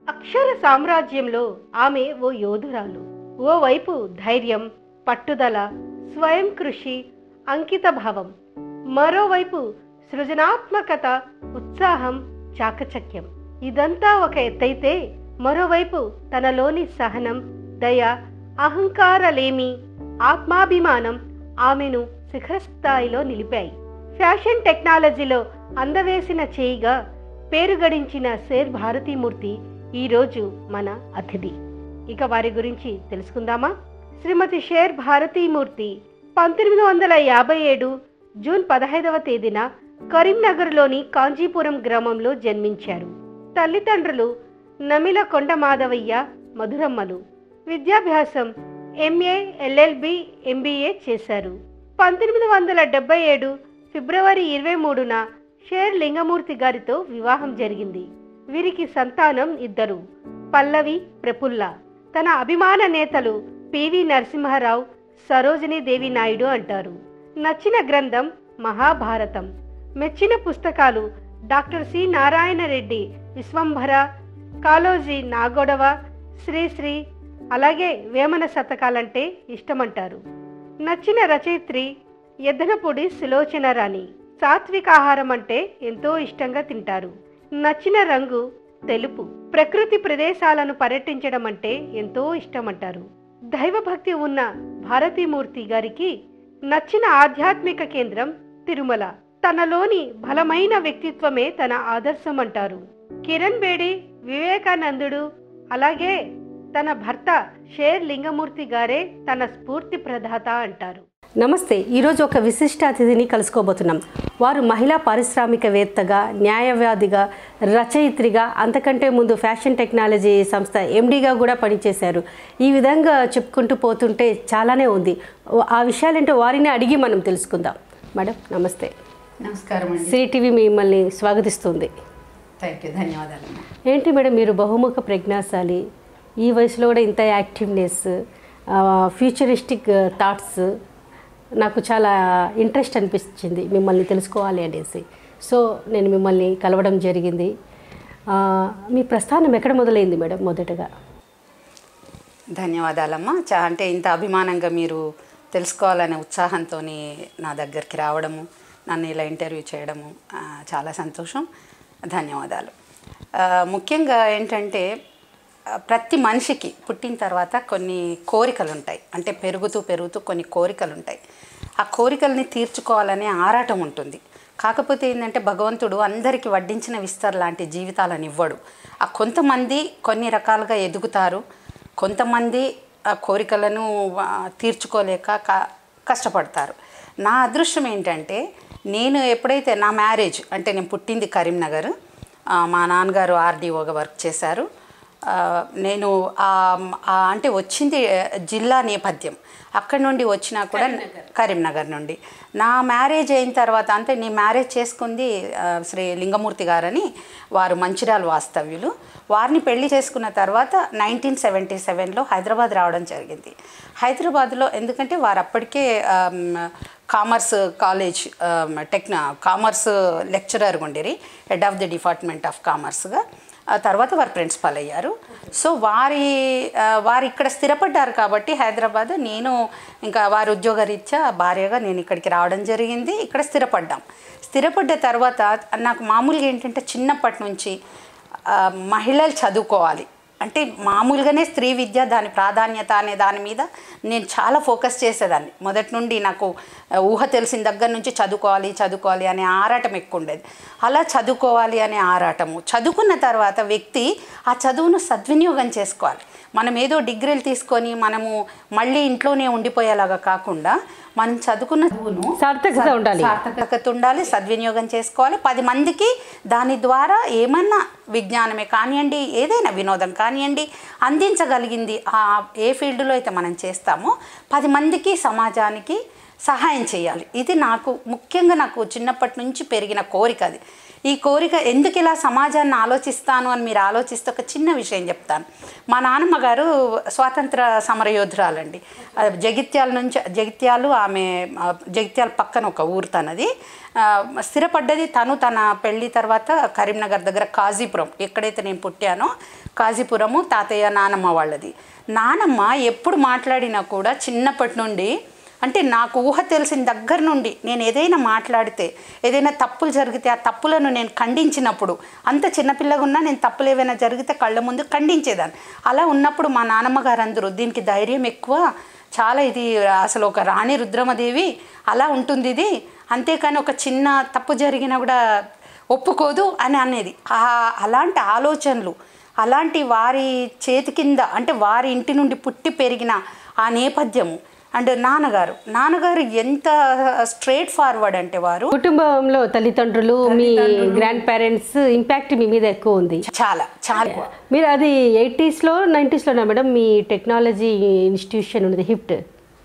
అక్షర సామ్రాజ్యంలో ఆమె ఓ యోధురాలు ఓవైపు ధైర్యం పట్టుదల స్వయం కృషి అంకిత భావం మరోవైపు సృజనాత్మకత ఉత్సాహం చాకచక్యం ఇదంతా ఒక ఎత్తైతే మరోవైపు తనలోని సహనం దయ అహంకారలేమి ఆత్మాభిమానం ఆమెను శిఖరస్థాయిలో నిలిపాయి ఫ్యాషన్ టెక్నాలజీలో అందవేసిన చేయిగా పేరు గడించిన శేర్ భారతీమూర్తి ఈరోజు మన అతిథి ఇక వారి గురించి తెలుసుకుందామా శ్రీమతి షేర్ భారతీమూర్తి పంతొమ్మిది వందల యాభై ఏడు జూన్ పదహైదవ తేదీన కరీంనగర్లోని కాంచీపురం గ్రామంలో జన్మించారు తల్లిదండ్రులు నమిల కొండ మాధవయ్య మధురమ్మలు విద్యాభ్యాసం ఎంఏ ఎల్ఎల్బి ఎంబీఏ చేశారు పంతొమ్మిది వందల డెబ్బై ఏడు ఫిబ్రవరి ఇరవై మూడున షేర్ లింగమూర్తి గారితో వివాహం జరిగింది వీరికి సంతానం ఇద్దరు పల్లవి ప్రఫుల్ల తన అభిమాన నేతలు పివి నరసింహారావు సరోజినీ దేవి నాయుడు అంటారు నచ్చిన గ్రంథం మహాభారతం మెచ్చిన పుస్తకాలు డాక్టర్ సి నారాయణ రెడ్డి విశ్వంభర కాలోజీ నాగొడవ శ్రీశ్రీ అలాగే వేమన శతకాలంటే ఇష్టమంటారు నచ్చిన రచయిత్రి ఎద్దనపూడి సులోచన రాణి సాత్విక ఆహారం అంటే ఎంతో ఇష్టంగా తింటారు నచ్చిన రంగు తెలుపు ప్రకృతి ప్రదేశాలను పర్యటించడం అంటే ఎంతో ఇష్టమంటారు దైవభక్తి ఉన్న భారతీమూర్తి గారికి నచ్చిన ఆధ్యాత్మిక కేంద్రం తిరుమల తనలోని బలమైన వ్యక్తిత్వమే తన ఆదర్శం అంటారు కిరణ్ బేడి వివేకానందుడు అలాగే తన భర్త షేర్ లింగమూర్తి గారే తన స్ఫూర్తి ప్రదాత అంటారు నమస్తే ఈరోజు ఒక విశిష్ట అతిథిని కలుసుకోబోతున్నాం వారు మహిళా పారిశ్రామికవేత్తగా న్యాయవాదిగా రచయిత్రిగా అంతకంటే ముందు ఫ్యాషన్ టెక్నాలజీ సంస్థ ఎండీగా కూడా పనిచేశారు ఈ విధంగా చెప్పుకుంటూ పోతుంటే చాలానే ఉంది ఆ విషయాలేంటో వారిని అడిగి మనం తెలుసుకుందాం మేడం నమస్తే నమస్కారం అండి శ్రీ టీవీ మిమ్మల్ని స్వాగతిస్తుంది థ్యాంక్ యూ ధన్యవాదాలు అమ్మా. ఏంటి మేడం మీరు బహుముఖ ప్రజ్ఞాశాలి ఈ వయసులో కూడా ఇంత యాక్టివ్నెస్ ఫ్యూచరిస్టిక్ థాట్స్ నాకు చాలా ఇంట్రెస్ట్ అనిపించింది మిమ్మల్ని తెలుసుకోవాలి అనేసి సో నేను మిమ్మల్ని కలవడం జరిగింది ఆ, మీ ప్రస్థానం ఎక్కడ మొదలైంది మేడం మొదటగా ధన్యవాదాలమ్మా చా అంటే ఇంత అభిమానంగా మీరు తెలుసుకోవాలనే ఉత్సాహంతో నా దగ్గరికి రావడము నన్ను ఇలా ఇంటర్వ్యూ చేయడము ఆ, చాలా సంతోషం ధన్యవాదాలు ఆ, ముఖ్యంగా ఏంటంటే ఆ, ప్రతి మనిషికి పుట్టిన తర్వాత కొన్ని కోరికలు ఉంటాయి అంటే పెరుగుతూ పెరుగుతూ కొన్ని కోరికలు ఉంటాయి ఆ కోరికల్ని తీర్చుకోవాలనే ఆరాటం ఉంటుంది కాకపోతే ఏంటంటే భగవంతుడు అందరికీ వడ్డించిన విస్తర్ లాంటి జీవితాలను ఇవ్వడు ఆ కొంతమంది కొన్ని రకాలుగా ఎదుగుతారు కొంతమంది ఆ కోరికలను ఆ, తీర్చుకోలేక క- కష్టపడతారు నా అదృష్టం ఏంటంటే నేను ఎప్పుడైతే నా మ్యారేజ్ అంటే నేను పుట్టింది కరీంనగర్ ఆ, మా నాన్నగారు ఆర్డీఓగా వర్క్ చేశారు ఆ, నేను ఆ- ఆ అంటే వచ్చింది జిల్లా నేపథ్యం అక్కడి నుండి వచ్చినా కూడా కరీంనగర్ నుండి నా మ్యారేజ్ అయిన తర్వాత అంటే నీ మ్యారేజ్ చేసుకుంది ఆ, శ్రీ లింగమూర్తి గారని వారు మంచిర్యాల వాస్తవ్యులు వారిని పెళ్లి చేసుకున్న తర్వాత నైన్టీన్ సెవెంటీ సెవెన్లో హైదరాబాద్ రావడం జరిగింది హైదరాబాద్లో ఎందుకంటే వారు అప్పటికే ఆమ్, కామర్స్ కాలేజ్ ఆమ్, టెక్న కామర్స్ లెక్చరర్ ఉండిరి హెడ్ ఆఫ్ ది డిపార్ట్మెంట్ ఆఫ్ కామర్స్గా ఆ తర్వాత వారు ప్రిన్సిపాల్ అయ్యారు సో వారి ఆ, వారు ఇక్కడ స్థిరపడ్డారు కాబట్టి హైదరాబాద్ నేను ఇంకా వారి ఉద్యోగరీత్యా భార్యగా నేను ఇక్కడికి రావడం జరిగింది ఇక్కడ స్థిరపడ్డాం స్థిరపడ్డ తర్వాత నాకు మామూలుగా ఏంటంటే చిన్నప్పటి నుంచి ఆ, మహిళలు చదువుకోవాలి అంటే మామూలుగానే స్త్రీ విద్య దాని ప్రాధాన్యత అనే దాని మీద నేను చాలా ఫోకస్ చేసేదాన్ని మొదటి నుండి నాకు ఆ, ఊహ తెలిసిన దగ్గర నుంచి చదువుకోవాలి చదువుకోవాలి అనే ఆరాటం ఎక్కువ ఉండేది అలా చదువుకోవాలి అనే ఆరాటము చదువుకున్న తర్వాత వ్యక్తి ఆ చదువును సద్వినియోగం చేసుకోవాలి మనం ఏదో డిగ్రీలు తీసుకొని మనము మళ్ళీ ఇంట్లోనే ఉండిపోయేలాగా కాకుండా మనం చదువుకున్న చదువును సార్థకత ఉండాలి సార్థకత ఉండాలి సద్వినియోగం చేసుకోవాలి పది మందికి దాని ద్వారా ఏమన్నా విజ్ఞానమే కానివ్వండి ఏదైనా వినోదం కానివ్వండి అందించగలిగింది ఆ ఏ ఫీల్డ్లో అయితే మనం చేస్తామో పది మందికి సమాజానికి సహాయం చేయాలి ఇది నాకు ముఖ్యంగా నాకు చిన్నప్పటి నుంచి పెరిగిన కోరిక అది ఈ కోరిక ఎందుకు ఇలా సమాజాన్ని ఆలోచిస్తాను అని మీరు ఆలోచిస్తే ఒక చిన్న విషయం చెప్తాను మా నాన్నమ్మ గారు స్వాతంత్ర సమరయోధురాలండి ఆ, జగిత్యాల నుంచి జగిత్యాలు ఆమె ఆ, జగిత్యాల పక్కన ఒక ఊరు తనది ఆ, స్థిరపడ్డది తను తన పెళ్లి తర్వాత కరీంనగర్ దగ్గర కాజీపురం ఎక్కడైతే నేను పుట్టానో కాజీపురము తాతయ్య నానమ్మ వాళ్ళది నానమ్మ ఎప్పుడు మాట్లాడినా కూడా చిన్నప్పటి నుండి అంటే నాకు ఊహ తెలిసిన దగ్గర నుండి నేను ఏదైనా మాట్లాడితే ఏదైనా తప్పులు జరిగితే ఆ తప్పులను నేను ఖండించినప్పుడు అంత చిన్నపిల్లగా ఉన్నా నేను తప్పులు ఏవైనా జరిగితే కళ్ళ ముందు ఖండించేదాన్ని అలా ఉన్నప్పుడు మా నానమ్మ గారు అందరూ దీనికి ధైర్యం ఎక్కువ చాలా ఇది అసలు ఒక రాణి రుద్రమదేవి అలా ఉంటుంది ఇది అంతేకాని ఒక చిన్న తప్పు జరిగినా కూడా ఒప్పుకోదు అని అనేది ఆ- అలాంటి ఆలోచనలు అలాంటి వారి చేతి కింద అంటే వారి ఇంటి నుండి పుట్టి పెరిగిన ఆ నేపథ్యము అండ్ నాన్నగారు నాన్నగారు ఎంత స్ట్రేట్ ఫార్వర్డ్ అంటే వారు కుటుంబంలో తల్లిదండ్రులు మీ గ్రాండ్ పేరెంట్స్ ఇంపాక్ట్ మీ మీద ఎక్కువ ఉంది చాలా చాలా మీరు అది ఎయిటీస్లో నైంటీస్లోనా మేడం మీ టెక్నాలజీ ఇన్స్టిట్యూషన్ ఉన్నది హిఫ్ట్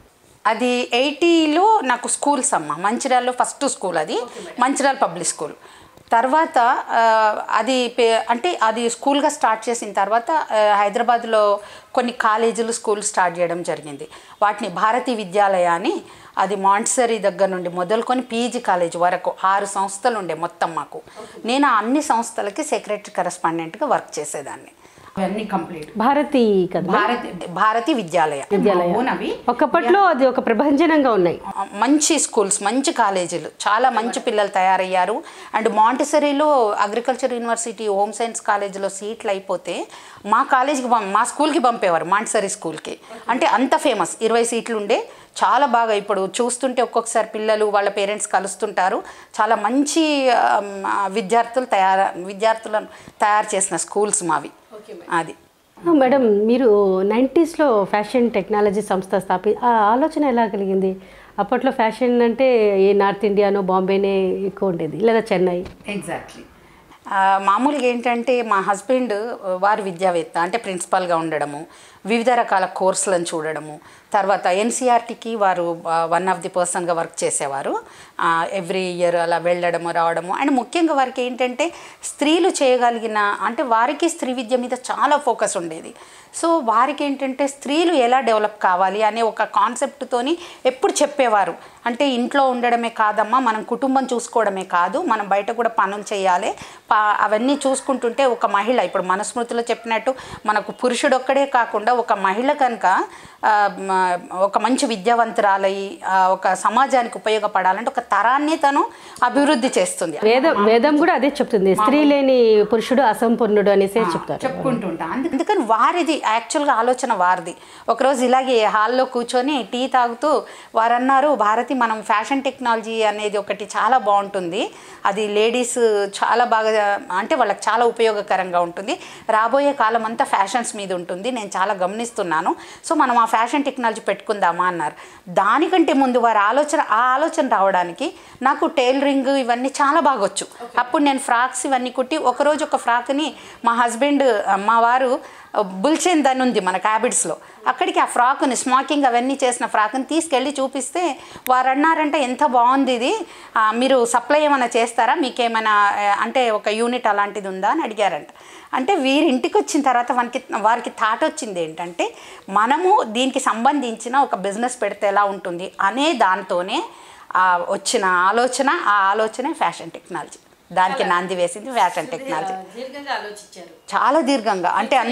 అది ఎయిటీలో నాకు స్కూల్స్ అమ్మ మంచిర్యాలలో ఫస్ట్ స్కూల్ అది మంచిర్యాల పబ్లిక్ స్కూల్ తర్వాత ఆ, అది పే- అంటే అది స్కూల్గా స్టార్ట్ చేసిన తర్వాత ఆ, హైదరాబాద్లో కొన్ని కాలేజీలు స్కూల్ స్టార్ట్ చేయడం జరిగింది వాటిని భారతీ విద్యాలయ అని అది మాంటిసరీ దగ్గర నుండి మొదలుకొని పీజీ కాలేజ్ వరకు ఆరు సంస్థలు ఉండే మొత్తం మాకు నేను ఆ అన్ని సంస్థలకి సెక్రటరీ కరెస్పాండెంట్గా వర్క్ చేసేదాన్ని అవన్నీ కంప్లీట్ భారతి కదా భారతి భారతి విద్యాలయ విద్యాలయ. మా own అవి ఒకప్పట్లో అది ఒక ప్రభంజనంగా ఉన్నాయి మంచి స్కూల్స్ మంచి కాలేజీలు చాలా మంచి పిల్లలు తయారయ్యారు అండ్ మాంటిసరీలో అగ్రికల్చర్ యూనివర్సిటీ హోమ్ సైన్స్ కాలేజీలో సీట్లు అయిపోతే మా కాలేజీకి పం- మా స్కూల్కి పంపేవారు మాంటిసరీ స్కూల్కి అంటే అంత ఫేమస్ ఇరవై సీట్లు ఉండే చాలా బాగా ఇప్పుడు చూస్తుంటే ఒక్కొక్కసారి పిల్లలు వాళ్ళ పేరెంట్స్ కలుస్తుంటారు చాలా మంచి ఆమ్, ఆ, విద్యార్థులు తయారు విద్యార్థులను తయారు చేసిన స్కూల్స్ మావి అది ఆ, మేడం మీరు నైంటీస్లో ఫ్యాషన్ టెక్నాలజీ సంస్థ స్థాపి ఆ ఆలోచన ఎలా కలిగింది అప్పట్లో ఫ్యాషన్ అంటే ఏ నార్త్ ఇండియానో బాంబేనే ఎక్కువ ఉండేది లేదా చెన్నై ఎగ్జాక్ట్లీ మామూలుగా ఏంటంటే మా హస్బెండ్ వారు విద్యావేత్త అంటే ప్రిన్సిపాల్గా ఉండడము వివిధ రకాల కోర్సులను చూడడము తర్వాత ఎన్సీఆర్టీకి వారు వన్ ఆఫ్ ది పర్సన్గా వర్క్ చేసేవారు ఎవ్రీ ఇయర్ అలా వెళ్ళడము రావడము అండ్ ముఖ్యంగా వారికి ఏంటంటే స్త్రీలు చేయగలిగిన అంటే వారికి స్త్రీ విద్య మీద చాలా ఫోకస్ ఉండేది సో వారికి ఏంటంటే స్త్రీలు ఎలా డెవలప్ కావాలి అనే ఒక కాన్సెప్ట్తోని ఎప్పుడు చెప్పేవారు అంటే ఇంట్లో ఉండడమే కాదమ్మా మనం కుటుంబం చూసుకోవడమే కాదు మనం బయట కూడా పనులు చేయాలి పా అవన్నీ చూసుకుంటుంటే ఒక మహిళ ఇప్పుడు మనస్మృతిలో చెప్పినట్టు మనకు పురుషుడు ఒక్కడే కాకుండా ఒక మహిళ కనుక ఆ, మ- ఒక మంచి విద్యావంతురాలై ఆ, ఒక సమాజానికి ఉపయోగపడాలంటే ఒక తరాన్ని తను అభివృద్ధి చేస్తుంది వేదం వేదం కూడా అదే చెప్తుంది స్త్రీ లేని పురుషుడు అసంపూర్ణుడు అనేసి చెప్తారు చెప్పుకుంటుంటా అందు- అందుకని వారిది యాక్చువల్గా ఆలోచన వారిది ఒకరోజు ఇలాగే హాల్లో కూర్చొని టీ తాగుతూ వారు అన్నారు భారతి మనం ఫ్యాషన్ టెక్నాలజీ అనేది ఒకటి చాలా బాగుంటుంది అది లేడీస్ చాలా బాగా అంటే వాళ్ళకి చాలా ఉపయోగకరంగా ఉంటుంది రాబోయే కాలం అంతా ఫ్యాషన్స్ మీద ఉంటుంది నేను చాలా గమనిస్తున్నాను సో మనం ఆ ఫ్యాషన్ టెక్నాలజీ పెట్టుకుందామా అన్నారు దానికంటే ముందు వారి ఆలోచన ఆ ఆలోచన రావడానికి నాకు టైలరింగ్ ఇవన్నీ చాలా బాగొచ్చు అప్పుడు నేను ఫ్రాక్స్ ఇవన్నీ కుట్టి ఒకరోజు ఒక ఫ్రాక్ని మా హస్బెండ్ మా వారు బుల్చెన్ అని ఉంది మన క్యాబిట్స్లో అక్కడికి ఆ ఫ్రాక్ని స్మాకింగ్ అవన్నీ చేసిన ఫ్రాక్ని తీసుకెళ్ళి చూపిస్తే వారు అన్నారంటే ఎంత బాగుంది ఇది ఆ, మీరు సప్లై ఏమైనా చేస్తారా మీకేమైనా ఆ, అంటే ఒక యూనిట్ అలాంటిది ఉందా అని అడిగారంట అంటే వీరి ఇంటికి వచ్చిన తర్వాత వానికి వారికి థాట్ వచ్చింది ఏంటంటే మనము దీనికి సంబంధించిన ఒక బిజినెస్ పెడితే ఎలా ఉంటుంది అనే దాంతోనే ఆ, వచ్చిన ఆలోచన ఆ ఆలోచనే ఫ్యాషన్ టెక్నాలజీ దానికి నాంది వేసింది ఫ్యాషన్ టెక్నాలజీ దీర్ఘంగా ఆలోచించారు చాలా దీర్ఘంగా అంటే అన్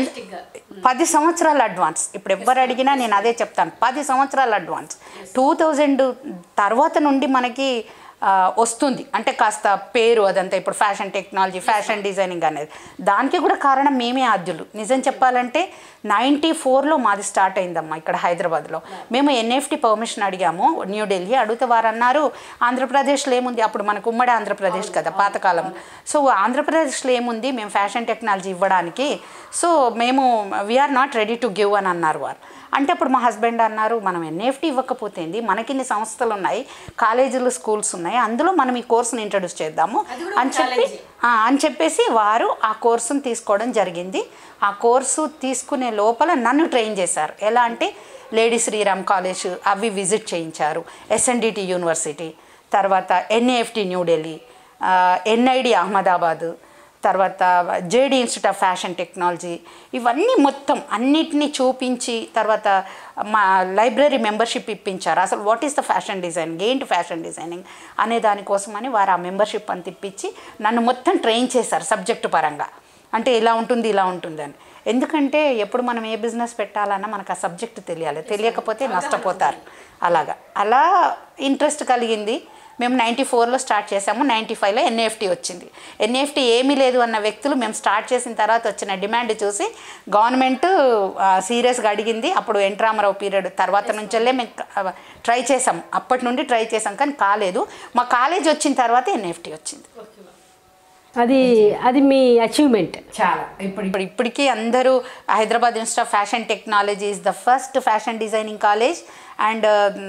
పది సంవత్సరాల అడ్వాన్స్ ఇప్పుడు ఎవ్వరు అడిగినా నేను అదే చెప్తాను పది సంవత్సరాల అడ్వాన్స్ టూ థౌజండ్ తర్వాత నుండి మనకి ఆ, వస్తుంది అంటే కాస్త పేరు అదంతా ఇప్పుడు ఫ్యాషన్ టెక్నాలజీ ఫ్యాషన్ డిజైనింగ్ అనేది దానికి కూడా కారణం మేమే ఆద్యులు నిజం చెప్పాలంటే నైంటీ ఫోర్లో మాది స్టార్ట్ అయిందమ్మా ఇక్కడ హైదరాబాద్లో మేము ఎన్ఎఫ్టీ పర్మిషన్ అడిగాము న్యూఢిల్లీ అడిగితే వారు అన్నారు ఆంధ్రప్రదేశ్లో ఏముంది అప్పుడు మనకు ఉమ్మడి ఆంధ్రప్రదేశ్ కదా పాతకాలం సో ఆంధ్రప్రదేశ్లో ఏముంది మేము ఫ్యాషన్ టెక్నాలజీ ఇవ్వడానికి సో మేము we are not ready to give అని అన్నారు వారు అంటే అప్పుడు మా హస్బెండ్ అన్నారు మనం ఎన్ఎఫ్టీ ఇవ్వకపోతే ఏంది మనకిన్ని సంస్థలు ఉన్నాయి కాలేజీలు స్కూల్స్ ఉన్నాయి అందులో మనం ఈ కోర్సుని ఇంట్రడ్యూస్ చేద్దాము అని చెప్పి ఆ, అని చెప్పేసి వారు ఆ కోర్సును తీసుకోవడం జరిగింది ఆ కోర్సు తీసుకునే లోపల నన్ను ట్రైన్ చేశారు ఎలా అంటే లేడీ శ్రీరామ్ కాలేజ్ అవి విజిట్ చేయించారు ఎస్ఎన్డిటి యూనివర్సిటీ తర్వాత ఎన్ఏఎఫ్టి న్యూఢిల్లీ ఎన్ఐడి అహ్మదాబాద్ తర్వాత JD institute of fashion technology ఇవన్నీ మొత్తం అన్నిటినీ చూపించి తర్వాత మా లైబ్రరీ మెంబర్షిప్ ఇప్పించారు అసలు what is the fashion designing ఏంటి ఫ్యాషన్ డిజైనింగ్ అనే దానికోసమని వారు ఆ మెంబర్షిప్ అంత ఇప్పించి నన్ను మొత్తం ట్రైన్ చేశారు సబ్జెక్టు పరంగా అంటే ఇలా ఉంటుంది ఇలా ఉంటుందని ఎందుకంటే ఎప్పుడు మనం ఏ బిజినెస్ పెట్టాలన్నా మనకు ఆ సబ్జెక్ట్ తెలియాలి తెలియకపోతే నష్టపోతారు అలాగా అలా ఇంట్రెస్ట్ కలిగింది మేము నైంటీ ఫోర్లో స్టార్ట్ చేసాము నైంటీ ఫైవ్లో ఎన్ఎఫ్టీ వచ్చింది ఎన్ఎఫ్టీ ఏమీ లేదు అన్న వ్యక్తులు మేము స్టార్ట్ చేసిన తర్వాత వచ్చిన డిమాండ్ చూసి గవర్నమెంట్ సీరియస్గా అడిగింది అప్పుడు ఎన్ రామారావు పీరియడ్ తర్వాత నుంచెల్లే మేము ట్రై చేసాం అప్పటి నుండి ట్రై చేసాం కానీ కాలేదు మా కాలేజ్ వచ్చిన తర్వాత ఎన్ఎఫ్టీ వచ్చింది అది అది మీ అచీవ్మెంట్ చాలా ఇప్పుడు ఇప్పుడు ఇప్పటికీ అందరూ Hyderabad institute of fashion technology is the first fashion designing college and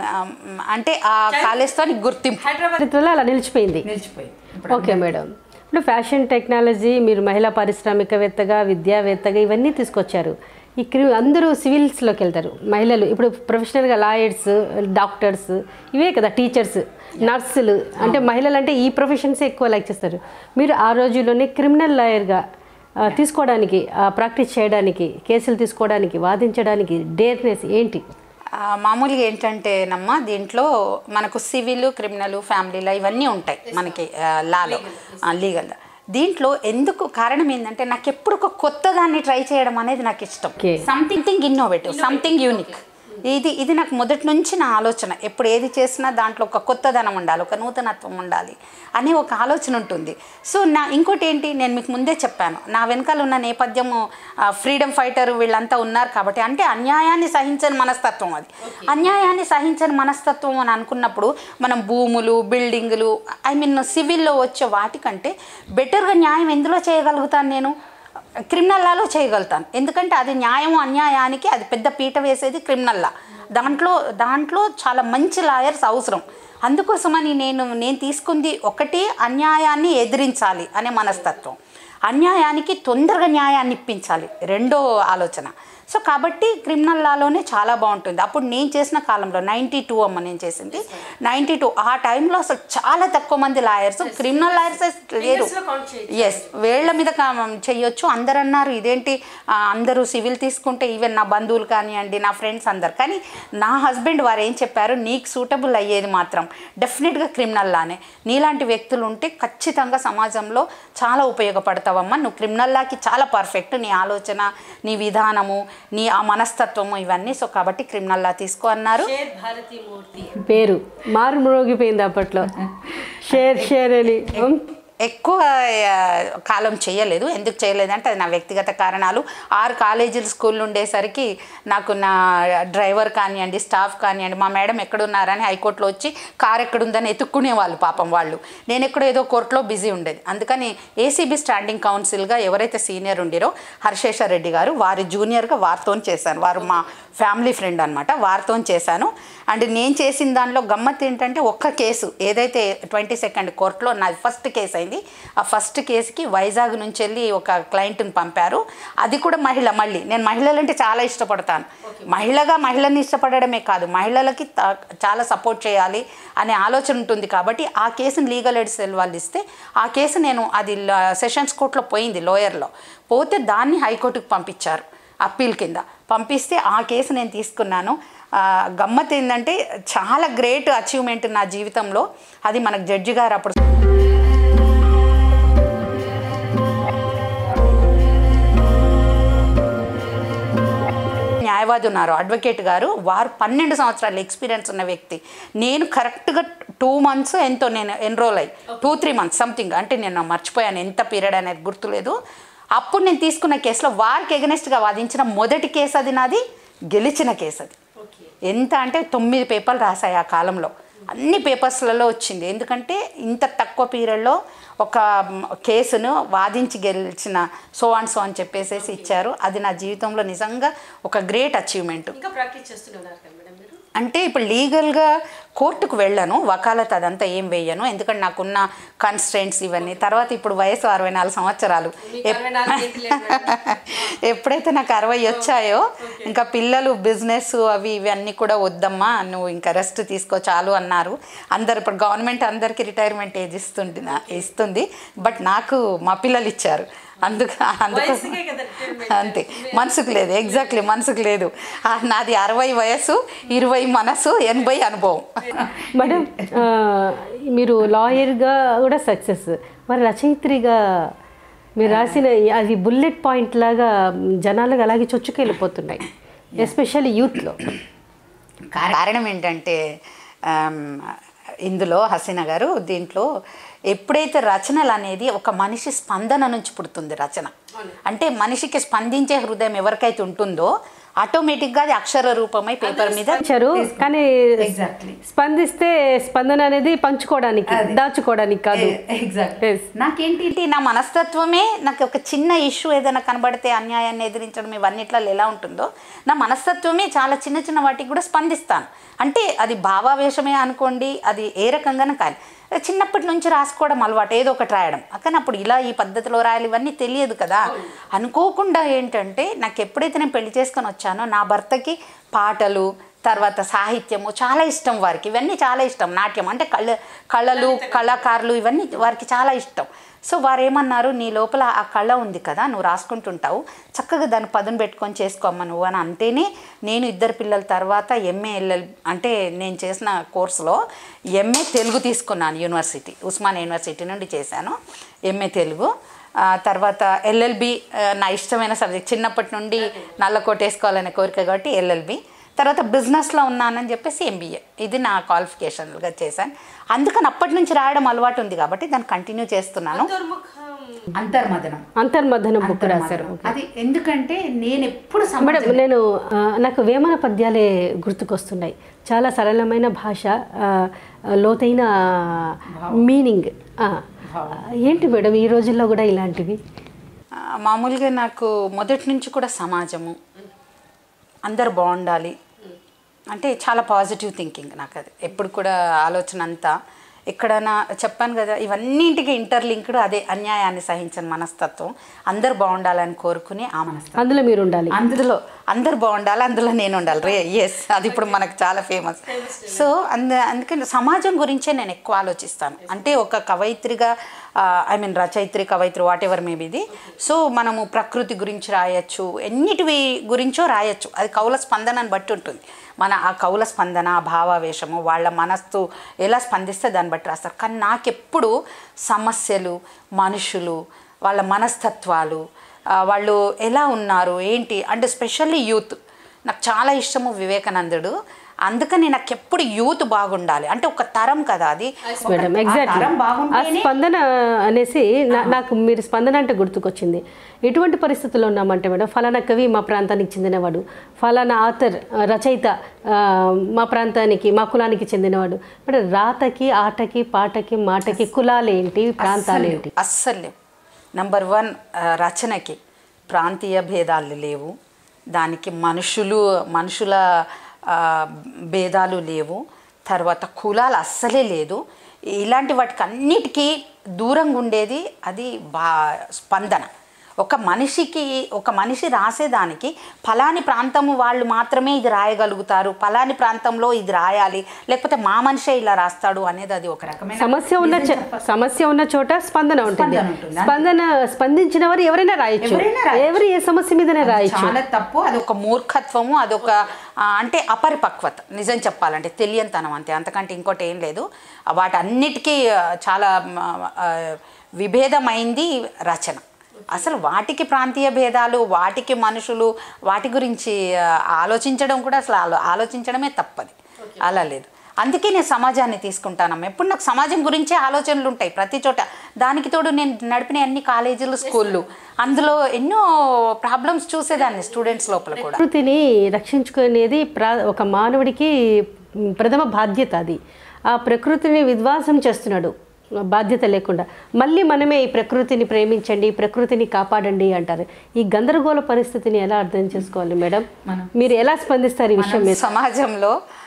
అంటే ఆ కాలేజ్తో గుర్తింపు చరిత్రలో అలా నిలిచిపోయింది నిలిచిపోయింది ఓకే మేడం ఇప్పుడు ఫ్యాషన్ టెక్నాలజీ మీరు మహిళా పారిశ్రామికవేత్తగా విద్యావేత్తగా ఇవన్నీ తీసుకొచ్చారు ఈ క్రి అందరూ సివిల్స్లోకి వెళ్తారు మహిళలు ఇప్పుడు ప్రొఫెషనల్గా లాయర్స్ డాక్టర్స్ ఇవే కదా టీచర్స్ నర్సులు అంటే మహిళలు అంటే ఈ ప్రొఫెషన్సే ఎక్కువ లైక్ చేస్తారు మీరు ఆ రోజుల్లోనే క్రిమినల్ లాయర్గా ఆ, తీసుకోవడానికి ప్రాక్టీస్ చేయడానికి కేసులు తీసుకోవడానికి వాదించడానికి డేర్నెస్ ఏంటి ఆ, మామూలుగా ఏంటంటే నమ్మ దీంట్లో మనకు సివిల్ క్రిమినల్ ఫ్యామిలీలో ఇవన్నీ ఉంటాయి మనకి ఆ, లాలో లీగల్ దీంట్లో ఎందుకు కారణం ఏంటంటే నాకు ఎప్పుడు ఒక కొత్త దాన్ని ట్రై చేయడం అనేది నాకు ఇష్టం Okay. Something innovative something unique ఇది ఇది నాకు మొదటి నుంచి నా ఆలోచన ఎప్పుడు ఏది చేసినా దాంట్లో ఒక కొత్తదనం ఉండాలి ఒక నూతనత్వం ఉండాలి అనే ఒక ఆలోచన ఉంటుంది సో నా ఇంకోటి ఏంటి నేను మీకు ముందే చెప్పాను నా వెనకాల ఉన్న నేపథ్యము ఫ్రీడమ్ ఫైటర్ వీళ్ళంతా ఉన్నారు కాబట్టి అంటే అన్యాయాన్ని సహించని మనస్తత్వం అది అన్యాయాన్ని సహించని మనస్తత్వం అని అనుకున్నప్పుడు మనం భూములు బిల్డింగులు ఐ మీన్ సివిల్లో వచ్చే వాటికంటే బెటర్గా న్యాయం ఎందులో చేయగలుగుతాను నేను క్రిమినల్ లాలో చేయగలుగుతాను ఎందుకంటే అది న్యాయం అన్యాయానికి అది పెద్ద పీట వేసేది క్రిమినల్ లా దాంట్లో దాంట్లో చాలా మంచి లాయర్స్ అవసరం అందుకోసమని నేను నేను తీసుకుంది ఒకటి అన్యాయాన్ని ఎదిరించాలి అనే మనస్తత్వం అన్యాయానికి తొందరగా న్యాయాన్ని ఇప్పించాలి రెండో ఆలోచన సో కాబట్టి క్రిమినల్ లాలోనే చాలా బాగుంటుంది అప్పుడు నేను చేసిన కాలంలో నైంటీ టూ అమ్మ నేను చేసింది నైంటీ టూ ఆ టైంలో అసలు చాలా తక్కువ మంది లాయర్స్ క్రిమినల్ లాయర్స్ లేరు ఎస్ వేళ్ల మీద కా- చెయ్యొచ్చు అందరు అన్నారు ఇదేంటి ఆ, అందరూ సివిల్ తీసుకుంటే ఈవెన్ నా బంధువులు కానివ్వండి నా ఫ్రెండ్స్ అందరు కానీ నా హస్బెండ్ వారు ఏం చెప్పారు నీకు సూటబుల్ అయ్యేది మాత్రం డెఫినెట్గా క్రిమినల్ లానే నీలాంటి వ్యక్తులు ఉంటే ఖచ్చితంగా సమాజంలో చాలా ఉపయోగపడతావమ్మా నువ్వు క్రిమినల్ లాకి చాలా పర్ఫెక్ట్ నీ ఆలోచన నీ విధానము నీ ఆ మనస్తత్వము ఇవన్నీ సో కాబట్టి క్రిమినల్ లా తీసుకో అన్నారు పేరు మారు మ్రోగిపోయింది అప్పట్లో షేర్ షేర్ అని ఉమ్. ఎక్కువ ఆ, కాలం చేయలేదు ఎందుకు చేయలేదంటే అది నా వ్యక్తిగత కారణాలు ఆరు కాలేజీలు స్కూల్ ఉండేసరికి నాకు నా డ్రైవర్ కానివ్వండి స్టాఫ్ కానివ్వండి మా మేడం ఎక్కడున్నారని హైకోర్టులో వచ్చి కార్ ఎక్కడుందని ఎత్తుక్కునేవాళ్ళు పాపం వాళ్ళు నేను ఎక్కడో ఏదో కోర్టులో బిజీ ఉండేది అందుకని ఏసీబీ స్టాండింగ్ కౌన్సిల్గా ఎవరైతే సీనియర్ ఉండిరో హర్షేశ్వర్ రెడ్డి గారు వారి జూనియర్గా వారితో చేశాను వారు మా ఫ్యామిలీ ఫ్రెండ్ అనమాట వారితో చేశాను అండ్ నేను చేసిన దానిలో గమ్మత్ ఏంటంటే ఒక్క కేసు ఏదైతే ట్వంటీ సెకండ్ కోర్టులో నాది ఫస్ట్ కేసు అయింది ఆ ఫస్ట్ కేసుకి వైజాగ్ నుంచి వెళ్ళి ఒక క్లయింట్ని పంపారు అది కూడా మహిళ మళ్ళీ నేను మహిళలంటే చాలా ఇష్టపడతాను మహిళగా మహిళని ఇష్టపడడమే కాదు మహిళలకి త- చాలా సపోర్ట్ చేయాలి అనే ఆలోచన ఉంటుంది కాబట్టి ఆ కేసుని లీగల్ ఎయిడ్ సెల్ వాళ్ళు ఇస్తే ఆ కేసు నేను అది ల- సెషన్స్ కోర్టులో పోయింది లోయర్లో పోతే దాన్ని హైకోర్టుకు పంపించారు అప్పీల్ కింద పంపిస్తే ఆ కేసు నేను తీసుకున్నాను ఆ, గమ్మత్ ఏంటంటే చాలా గ్రేట్ అచీవ్మెంట్ నా జీవితంలో అది మనకు జడ్జి గారు అప్పుడు న్యాయవాది ఉన్నారు అడ్వకేట్ గారు వారు పన్నెండు సంవత్సరాల ఎక్స్పీరియన్స్ ఉన్న వ్యక్తి నేను కరెక్ట్గా టూ మంత్స్ ఎంతో నేను ఎన్రోల్ అయ్యి టూ త్రీ మంత్స్ సంథింగ్ అంటే నేను మర్చిపోయాను ఎంత పీరియడ్ అనేది గుర్తులేదు అప్పుడు నేను తీసుకున్న కేసులో వారికి ఎగనెస్ట్గా వాదించిన మొదటి కేసు అది నాది గెలిచిన కేసు అది ఎంత అంటే తొమ్మిది పేపర్లు రాశాయి ఆ కాలంలో అన్ని పేపర్స్లలో వచ్చింది ఎందుకంటే ఇంత తక్కువ పీరియడ్లో ఒక మ్, కేసును వాదించి గెలిచిన సో అండ్ సో అని చెప్పేసేసి ఇచ్చారు అది నా జీవితంలో నిజంగా ఒక గ్రేట్ అచీవ్మెంట్ ఇంకా ప్రాక్టీస్ చేస్తూనే ఉన్నారు కదా మేడం మీరు అంటే ఇప్పుడు లీగల్గా కోర్టుకు వెళ్ళను వకాలత్ అదంతా ఏం వేయను ఎందుకంటే నాకున్న కన్స్టెంట్స్ ఇవన్నీ తర్వాత ఇప్పుడు వయసు అరవై నాలుగు సంవత్సరాలు ఎప్పుడైతే నాకు అరవై వచ్చాయో ఇంకా పిల్లలు బిజినెస్ అవి ఇవన్నీ కూడా వద్దమ్మా నువ్వు ఇంకా రెస్ట్ తీసుకో చాలు అన్నారు అందరు ఇప్పుడు గవర్నమెంట్ అందరికీ రిటైర్మెంట్ ఏజ్ ఇస్తుంది నా- ఇస్తుంది బట్ నాకు మా పిల్లలు ఇచ్చారు అందుకు అందుకు అంతే మనసుకు లేదు ఎగ్జాక్ట్లీ మనసుకు లేదు ఆ, నాది అరవై వయసు ఇరవై మనసు ఎనభై అనుభవం మేడం ఆ, మీరు లాయర్గా కూడా సక్సెస్ మరి రచయిత్రిగా మీరు రాసిన ఈ- అది బుల్లెట్ పాయింట్ లాగా జనాలకు అలాగే చొచ్చుకెళ్ళిపోతున్నాయి ఎస్పెషల్లీ యూత్లో కారణం ఏంటంటే ఆమ్, ఇందులో హసీనా గారు దీంట్లో ఎప్పుడైతే రచనలు అనేది ఒక మనిషి స్పందన నుంచి పుడుతుంది రచన అంటే మనిషికి స్పందించే హృదయం ఎవరికైతే ఉంటుందో ఆటోమేటిక్గా అది అక్షర రూపమై పేపర్ మీద ఇచ్చారు కానీ Exactly. స్పందిస్తే స్పందన అనేది పంచుకోవడానికి దాచుకోవడానికి కాదు Yes. నాకేంటి నా మనస్తత్వమే నాకు ఒక చిన్న ఇష్యూ ఏదైనా కనబడితే అన్యాయాన్ని ఎదిరించడం ఇవన్నిట్లో ఎలా ఉంటుందో నా మనస్తత్వమే చాలా చిన్న చిన్న వాటికి కూడా స్పందిస్తాను అంటే అది భావావేశమే అనుకోండి అది ఏ రకంగానే కానీ చిన్నప్పటి నుంచి రాసుకోవడం అలవాటు ఏదో ఒకటి రాయడం కానీ అప్పుడు ఇలా ఈ పద్ధతిలో రాయాలి ఇవన్నీ తెలియదు కదా అనుకోకుండా ఏంటంటే నాకు ఎప్పుడైతే నేను పెళ్లి చేసుకొని వచ్చానో నా భర్తకి పాటలు తర్వాత సాహిత్యము చాలా ఇష్టం వారికి ఇవన్నీ చాలా ఇష్టం నాట్యం అంటే కళ్ళ కళలు కళాకారులు ఇవన్నీ వారికి చాలా ఇష్టం సో వారు ఏమన్నారు నీ లోపల ఆ కళ ఉంది కదా నువ్వు రాసుకుంటుంటావు చక్కగా దాన్ని పదును పెట్టుకొని చేసుకోమ్మా నువ్వు అని అంటేనే నేను ఇద్దరు పిల్లల తర్వాత ఎంఏ ఎల్ఎల్ అంటే నేను చేసిన కోర్సులో ఎంఏ తెలుగు తీసుకున్నాను యూనివర్సిటీ ఉస్మాన్ యూనివర్సిటీ నుండి చేశాను ఎంఏ తెలుగు ఆ తర్వాత ఎల్ఎల్బి నా ఇష్టమైన సబ్జెక్ట్ చిన్నప్పటి నుండి నల్లకోట వేసుకోవాలనే కోరిక కాబట్టి ఎల్ఎల్బి తర్వాత బిజినెస్లో ఉన్నానని చెప్పేసి ఎంబీఏ ఇది నా క్వాలిఫికేషన్గా చేశాను అందుకని అప్పటి నుంచి రాయడం అలవాటు ఉంది కాబట్టి దాన్ని కంటిన్యూ చేస్తున్నాను అంతర్మదనం అంతర్మథనం బుక్ రాశారు అది ఎందుకంటే నేను ఎప్పుడు మేడం నేను ఆ, నాకు వేమన పద్యాలే గుర్తుకొస్తున్నాయి చాలా సరళమైన భాష ఆ, లోతైన మీనింగ్ ఆ, ఏంటి మేడం ఈ రోజుల్లో కూడా ఇలాంటివి ఆ, మామూలుగా నాకు మొదటి నుంచి కూడా సమాజము అందరు బాగుండాలి అంటే చాలా పాజిటివ్ థింకింగ్ నాకు అది ఎప్పుడు కూడా ఆలోచన అంతా ఎక్కడైనా చెప్పాను కదా ఇవన్నింటికి ఇంటర్లింక్డ్ అదే అన్యాయాన్ని సహించని మనస్తత్వం అందరు బాగుండాలని కోరుకుని ఆ మనస్తత్వం అందులో మీరు ఉండాలి అందులో అందరు బాగుండాలి అందులో నేను ఉండాలి రే ఎస్ అది ఇప్పుడు మనకు చాలా ఫేమస్ సో అంద అందుకని సమాజం గురించే నేను ఎక్కువ ఆలోచిస్తాను అంటే ఒక కవయిత్రిగా ఐ మీన్ రచయిత్రి కవయిత్రి వాట్ ఎవర్ మేబీ ఇది సో మనము ప్రకృతి గురించి రాయొచ్చు ఎన్నిటివి గురించో రాయొచ్చు అది కౌల స్పందనని బట్టి ఉంటుంది మన ఆ కౌల స్పందన ఆ భావావేశము వాళ్ళ మనస్సు ఎలా స్పందిస్తే దాన్ని బట్టి రాస్తారు కానీ నాకెప్పుడు సమస్యలు మనుషులు వాళ్ళ మనస్తత్వాలు ఆ, వాళ్ళు ఎలా ఉన్నారు ఏంటి అంటే స్పెషల్లీ యూత్ నాకు చాలా ఇష్టము వివేకానందుడు అందుకని నాకు ఎప్పుడు యూత్ బాగుండాలి అంటే ఒక తరం కదా అది ఒక- మేడం ఆ ఎగ్జాక్ట్లీ తరం ఆ బాగుంటేనే స్పందన అనేసి నా- నాకు మీరు స్పందన అంటే గుర్తుకొచ్చింది ఎటువంటి పరిస్థితుల్లో ఉన్నామంటే మేడం ఫలానా కవి మా ప్రాంతానికి చెందినవాడు ఫలానా ఆథర్ రచయిత ఆ, మా ప్రాంతానికి మా కులానికి చెందినవాడు అంటే రాతకి ఆటకి పాటకి మాటకి కులాలేంటి ప్రాంతాలేంటి అస్సలు లేవు నంబర్ వన్ ఆ, రచనకి ప్రాంతీయ భేదాలు లేవు దానికి మనుషులు మనుషుల ఆ, భేదాలు లేవు తర్వాత కులాలు అస్సలే లేదు ఇలాంటి వాటికి అన్నిటికీ దూరంగా ఉండేది అది బా స్పందన ఒక మనిషికి ఒక మనిషి రాసేదానికి ఫలాని ప్రాంతము వాళ్ళు మాత్రమే ఇది రాయగలుగుతారు ఫలాని ప్రాంతంలో ఇది రాయాలి లేకపోతే మా మనిషే ఇలా రాస్తాడు అనేది అది ఒక రకమైన సమస్య ఉన్న చ- సమస్య ఉన్న చోట స్పందన ఉంటుంది స్పందన ఉంటుంది. స్పందన స్పందించిన వారు ఎవరైనా రాయొచ్చు ఎవరైనా రాయొచ్చు. ఎవరు ఏ సమస్య మీదనే రాయొచ్చు చాలా తప్పు అదొక మూర్ఖత్వము అదొక ఆ, అంటే అపరిపక్వత నిజం చెప్పాలంటే తెలియనితనం అంతే అంతకంటే ఇంకోటి ఏం లేదు వాటన్నిటికీ ఆ, చాలా మ, ఆ, విభేదమైంది రచన అసలు వాటికి ప్రాంతీయ భేదాలు వాటికి మనుషులు వాటి గురించి ఆ, ఆలోచించడం కూడా అసలు ఆలో ఆలోచించడమే తప్పది అలా లేదు అందుకే నేను సమాజాన్ని తీసుకుంటానమ్మ ఎప్పుడు నాకు సమాజం గురించే ఆలోచనలు ఉంటాయి ప్రతి చోట దానికి తోడు నేను నడిపిన అన్ని కాలేజీలు స్కూళ్ళు అందులో ఎన్నో ప్రాబ్లమ్స్ చూసేదాన్ని స్టూడెంట్స్ లోపల కూడా ప్రకృతిని రక్షించుకునేది ప్రా ఒక మానవుడికి మ్, ప్రథమ బాధ్యత అది ఆ ప్రకృతిని విధ్వంసం చేస్తున్నాడు బాధ్యత లేకుండా మళ్ళీ మనమే ఈ ప్రకృతిని ప్రేమించండి ఈ ప్రకృతిని కాపాడండి అంటారు ఈ గందరగోళ పరిస్థితిని ఎలా అర్థం చేసుకోవాలి మేడం మీరు ఎలా స్పందిస్తారు ఈ విషయం మీద సమాజంలో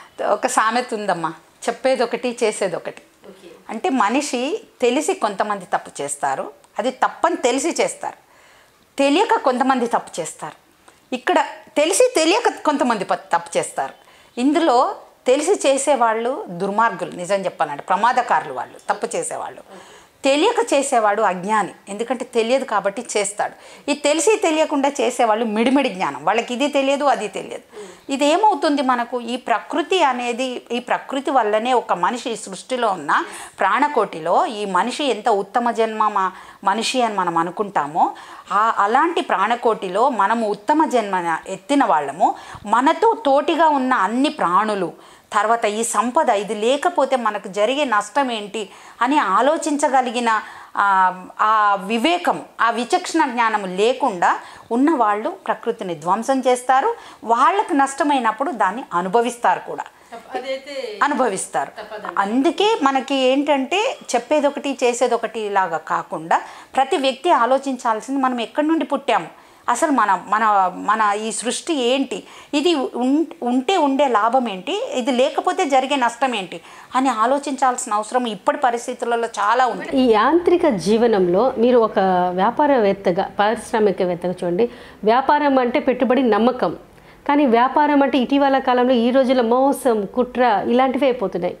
ఒక సామెత ఉందమ్మా చెప్పేది ఒకటి చేసేది ఒకటి అంటే మనిషి తెలిసి కొంతమంది తప్పు చేస్తారు అది తప్పని తెలిసి చేస్తారు తెలియక కొంతమంది తప్పు చేస్తారు ఇక్కడ తెలిసి తెలియక కొంతమంది ప- తప్పు చేస్తారు ఇందులో తెలిసి చేసేవాళ్ళు దుర్మార్గులు నిజం చెప్పాలంటే ప్రమాదకారులు వాళ్ళు తప్పు చేసేవాళ్ళు తెలియక చేసేవాడు అజ్ఞాని ఎందుకంటే తెలియదు కాబట్టి చేస్తాడు ఈ తెలిసి తెలియకుండా చేసేవాళ్ళు మిడిమిడి జ్ఞానం వాళ్ళకి ఇది తెలియదు అది తెలియదు ఇది ఏమవుతుంది మనకు ఈ ప్రకృతి అనేది ఈ ప్రకృతి వల్లనే ఒక మనిషి ఈ సృష్టిలో ఉన్న ప్రాణకోటిలో ఈ మనిషి ఎంత ఉత్తమ జన్మ మా మనిషి అని మనం అనుకుంటామో ఆ అలాంటి ప్రాణకోటిలో మనము ఉత్తమ జన్మ ఎత్తిన వాళ్ళము మనతో తోటిగా ఉన్న అన్ని ప్రాణులు తర్వాత ఈ సంపద ఇది లేకపోతే మనకు జరిగే నష్టం ఏంటి అని ఆలోచించగలిగిన ఆ, ఆ వివేకం ఆ విచక్షణ జ్ఞానం లేకుండా ఉన్నవాళ్ళు ప్రకృతిని ధ్వంసం చేస్తారు వాళ్ళకు నష్టమైనప్పుడు దాన్ని అనుభవిస్తారు కూడా అనుభవిస్తారు అందుకే మనకి ఏంటంటే చెప్పేది ఒకటి చేసేది ఒకటి లాగా కాకుండా ప్రతి వ్యక్తి ఆలోచించాల్సింది మనం ఎక్కడి నుండి పుట్టాము అసలు మన మన మన ఈ సృష్టి ఏంటి ఇది ఉం- ఉంటే ఉండే లాభం ఏంటి ఇది లేకపోతే జరిగే నష్టం ఏంటి అని ఆలోచించాల్సిన అవసరం ఇప్పటి పరిస్థితులలో చాలా ఉంది ఈ యాంత్రిక జీవనంలో మీరు ఒక వ్యాపారవేత్తగా పారిశ్రామికవేత్తగా చూడండి వ్యాపారం అంటే పెట్టుబడి నమ్మకం కానీ వ్యాపారం అంటే ఇటీవల కాలంలో ఈ రోజుల్లో మోసం కుట్ర ఇలాంటివి అయిపోతున్నాయి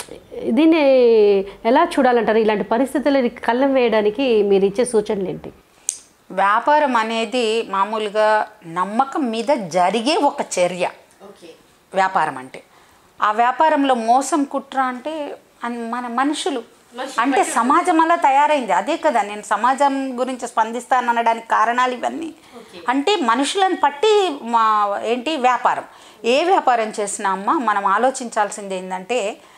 దీన్ని ఎలా చూడాలంటారు ఇలాంటి పరిస్థితులని కళ్ళం వేయడానికి మీరు ఇచ్చే సూచనలు ఏంటి వ్యాపారం అనేది మామూలుగా నమ్మకం మీద జరిగే ఒక చర్య వ్యాపారం అంటే ఆ వ్యాపారంలో మోసం కుట్ర అంటే అన్- మన మనుషులు అంటే సమాజం అలా తయారైంది అదే కదా నేను సమాజం గురించి స్పందిస్తాను అనడానికి కారణాలు ఇవన్నీ అంటే మనుషులను పట్టి మా ఏంటి వ్యాపారం ఏ వ్యాపారం చేసినా అమ్మ మనం ఆలోచించాల్సింది ఏంటంటే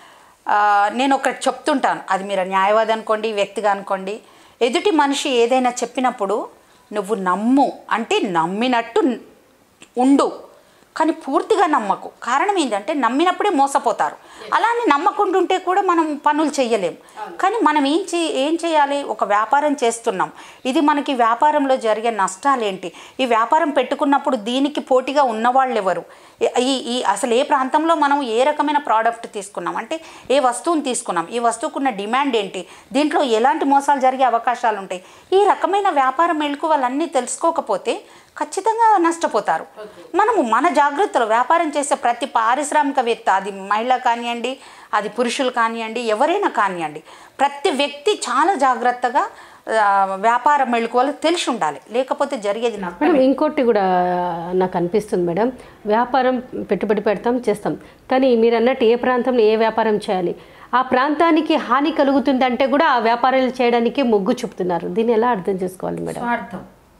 ఆ, నేను ఒకటి చెప్తుంటాను అది మీరు న్యాయవాది అనుకోండి వ్యక్తిగా అనుకోండి ఎదుటి మనిషి ఏదైనా చెప్పినప్పుడు నువ్వు నమ్ము అంటే నమ్మినట్టు ఉండు కానీ పూర్తిగా నమ్మకు కారణం ఏంటంటే నమ్మినప్పుడే మోసపోతారు అలానే నమ్మకుంటుంటే కూడా మనం పనులు చెయ్యలేం కానీ మనం ఏం చే ఏం చేయాలి ఒక వ్యాపారం చేస్తున్నాం ఇది మనకి వ్యాపారంలో జరిగే నష్టాలు ఏంటి ఈ వ్యాపారం పెట్టుకున్నప్పుడు దీనికి పోటీగా ఉన్నవాళ్ళు ఎవరు ఈ ఈ అసలు ఏ ప్రాంతంలో మనం ఏ రకమైన ప్రోడక్ట్ తీసుకున్నాం అంటే ఏ వస్తువుని తీసుకున్నాం ఈ వస్తువుకున్న డిమాండ్ ఏంటి దీంట్లో ఎలాంటి మోసాలు జరిగే అవకాశాలు ఉంటాయి ఈ రకమైన వ్యాపారం మెళుకువలన్నీ తెలుసుకోకపోతే ఖచ్చితంగా నష్టపోతారు మనము మన జాగ్రత్తలో వ్యాపారం చేసే ప్రతి పారిశ్రామికవేత్త అది మహిళ కానివ్వండి అది పురుషులు కానివ్వండి ఎవరైనా కానివ్వండి ప్రతి వ్యక్తి చాలా జాగ్రత్తగా ఆ, వ్యాపార మెళుకువలు తెలిసి ఉండాలి లేకపోతే జరిగేది నష్టం మేడం ఇంకోటి కూడా నాకు అనిపిస్తుంది మేడం వ్యాపారం పెట్టుబడి పెడతాం చేస్తాం కానీ మీరు అన్నట్టు ఏ ప్రాంతంలో ఏ వ్యాపారం చేయాలి ఆ ప్రాంతానికి హాని కలుగుతుందంటే కూడా ఆ వ్యాపారాలు చేయడానికి మొగ్గు చూపుతున్నారు దీన్ని ఎలా అర్థం చేసుకోవాలి మేడం స్వార్థం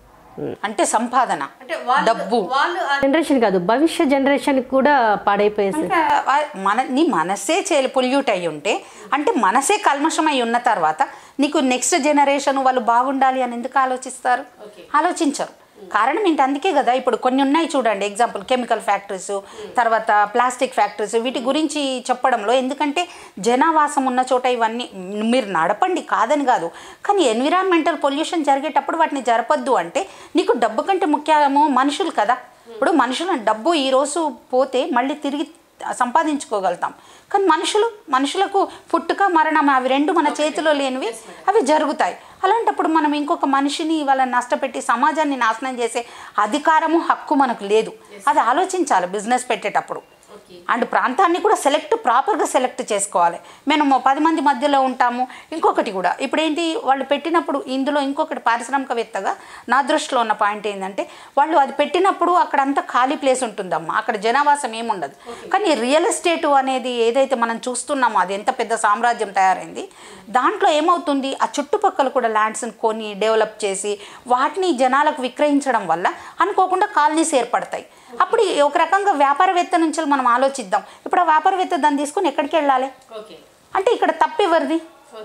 అంటే సంపాదన డబ్బు జనరేషన్ కాదు భవిష్య జనరేషన్ కూడా పాడైపోయేసి అంటే ఆ- మన నీ మనసే చేలి పొల్యూట్ అయి ఉంటే అంటే మనసే కల్మషం అయి ఉన్న తర్వాత నీకు నెక్స్ట్ జనరేషన్ వాళ్ళు బాగుండాలి అని ఎందుకు ఆలోచిస్తారు ఆలోచించరు కారణం ఏంటి అందుకే కదా ఇప్పుడు కొన్ని ఉన్నాయి చూడండి ఎగ్జాంపుల్ కెమికల్ ఫ్యాక్టరీస్ తర్వాత ప్లాస్టిక్ ఫ్యాక్టరీస్ వీటి గురించి చెప్పడంలో ఎందుకంటే జనావాసం ఉన్న చోట ఇవన్నీ మీరు నడపండి కాదని కాదు కానీ ఎన్విరాన్మెంటల్ పొల్యూషన్ జరిగేటప్పుడు వాటిని జరపద్దు అంటే నీకు డబ్బు కంటే ముఖ్యము మనుషులు కదా ఇప్పుడు మనుషుల డబ్బు ఈరోజు పోతే మళ్ళీ తిరిగి సంపాదించుకోగలుగుతాం కానీ మనుషులు మనుషులకు పుట్టుక మరణం అవి రెండు మన చేతిలో లేనివి అవి జరుగుతాయి అలాంటప్పుడు మనం ఇంకొక మనిషిని వాళ్ళని నష్టపెట్టి సమాజాన్ని నాశనం చేసే అధికారము హక్కు మనకు లేదు అది ఆలోచించాలి బిజినెస్ పెట్టేటప్పుడు అండ్ ప్రాంతాన్ని కూడా సెలెక్ట్ ప్రాపర్గా సెలెక్ట్ చేసుకోవాలి మేము పది మంది మధ్యలో ఉంటాము ఇంకొకటి కూడా ఇప్పుడు ఏంటి వాళ్ళు పెట్టినప్పుడు ఇందులో ఇంకొకటి పారిశ్రామికవేత్తగా నా దృష్టిలో ఉన్న పాయింట్ ఏంటంటే వాళ్ళు అది పెట్టినప్పుడు అక్కడ అంతా ఖాళీ ప్లేస్ ఉంటుందమ్మా అక్కడ జనావాసం ఏముండదు కానీ రియల్ ఎస్టేట్ అనేది ఏదైతే మనం చూస్తున్నామో అది ఎంత పెద్ద సామ్రాజ్యం తయారైంది దాంట్లో ఏమవుతుంది ఆ చుట్టుపక్కల కూడా ల్యాండ్స్ని కొని డెవలప్ చేసి వాటిని జనాలకు విక్రయించడం వల్ల అనుకోకుండా కాలనీస్ ఏర్పడతాయి అప్పుడు ఈ ఒక రకంగా వ్యాపారవేత్త నుంచి మనం ఆలోచిద్దాం ఇప్పుడు ఆ వ్యాపారవేత్త దాన్ని తీసుకుని ఎక్కడికి వెళ్ళాలి అంటే ఇక్కడ తప్పు ఎవరిది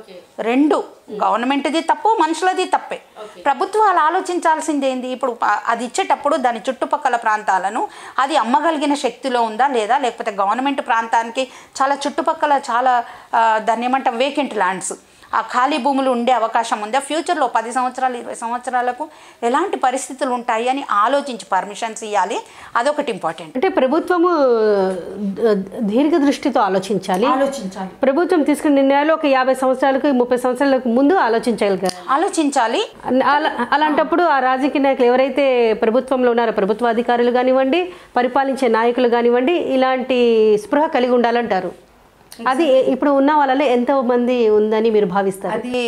రెండు గవర్నమెంట్ది తప్పు మనుషులది తప్పే ప్రభుత్వాలు ఆలోచించాల్సింది ఏంది ఇప్పుడు ప- అది ఇచ్చేటప్పుడు దాని చుట్టుపక్కల ప్రాంతాలను అది అమ్మగలిగిన శక్తిలో ఉందా లేదా లేకపోతే గవర్నమెంట్ ప్రాంతానికి చాలా చుట్టుపక్కల చాలా ఆ, దాన్ని ఏమంటాం వేకెంట్ ల్యాండ్స్ ఆ ఖాళీ భూములు ఉండే అవకాశం ఉందా ఫ్యూచర్లో పది సంవత్సరాలు ఇరవై సంవత్సరాలకు ఎలాంటి పరిస్థితులు ఉంటాయి అని ఆలోచించి పర్మిషన్స్ ఇవ్వాలి అదొకటి ఇంపార్టెంట్ అంటే ప్రభుత్వము ద- దీర్ఘ దృష్టితో ఆలోచించాలి ఆలోచించాలి ప్రభుత్వం తీసుకున్న నిర్ణయాలు ఒక యాభై సంవత్సరాలకు ముప్పై సంవత్సరాలకు ముందు ఆలోచించగలిగారు ఆలోచించాలి అలా అలాంటప్పుడు ఆ రాజకీయ నాయకులు ఎవరైతే ప్రభుత్వంలో ఉన్నారో ప్రభుత్వ అధికారులు కానివ్వండి పరిపాలించే నాయకులు కానివ్వండి ఇలాంటి స్పృహ కలిగి ఉండాలంటారు అది ఇప్పుడు ఉన్న వాళ్ళలో ఎంతో మంది ఉందని మీరు భావిస్తారు అది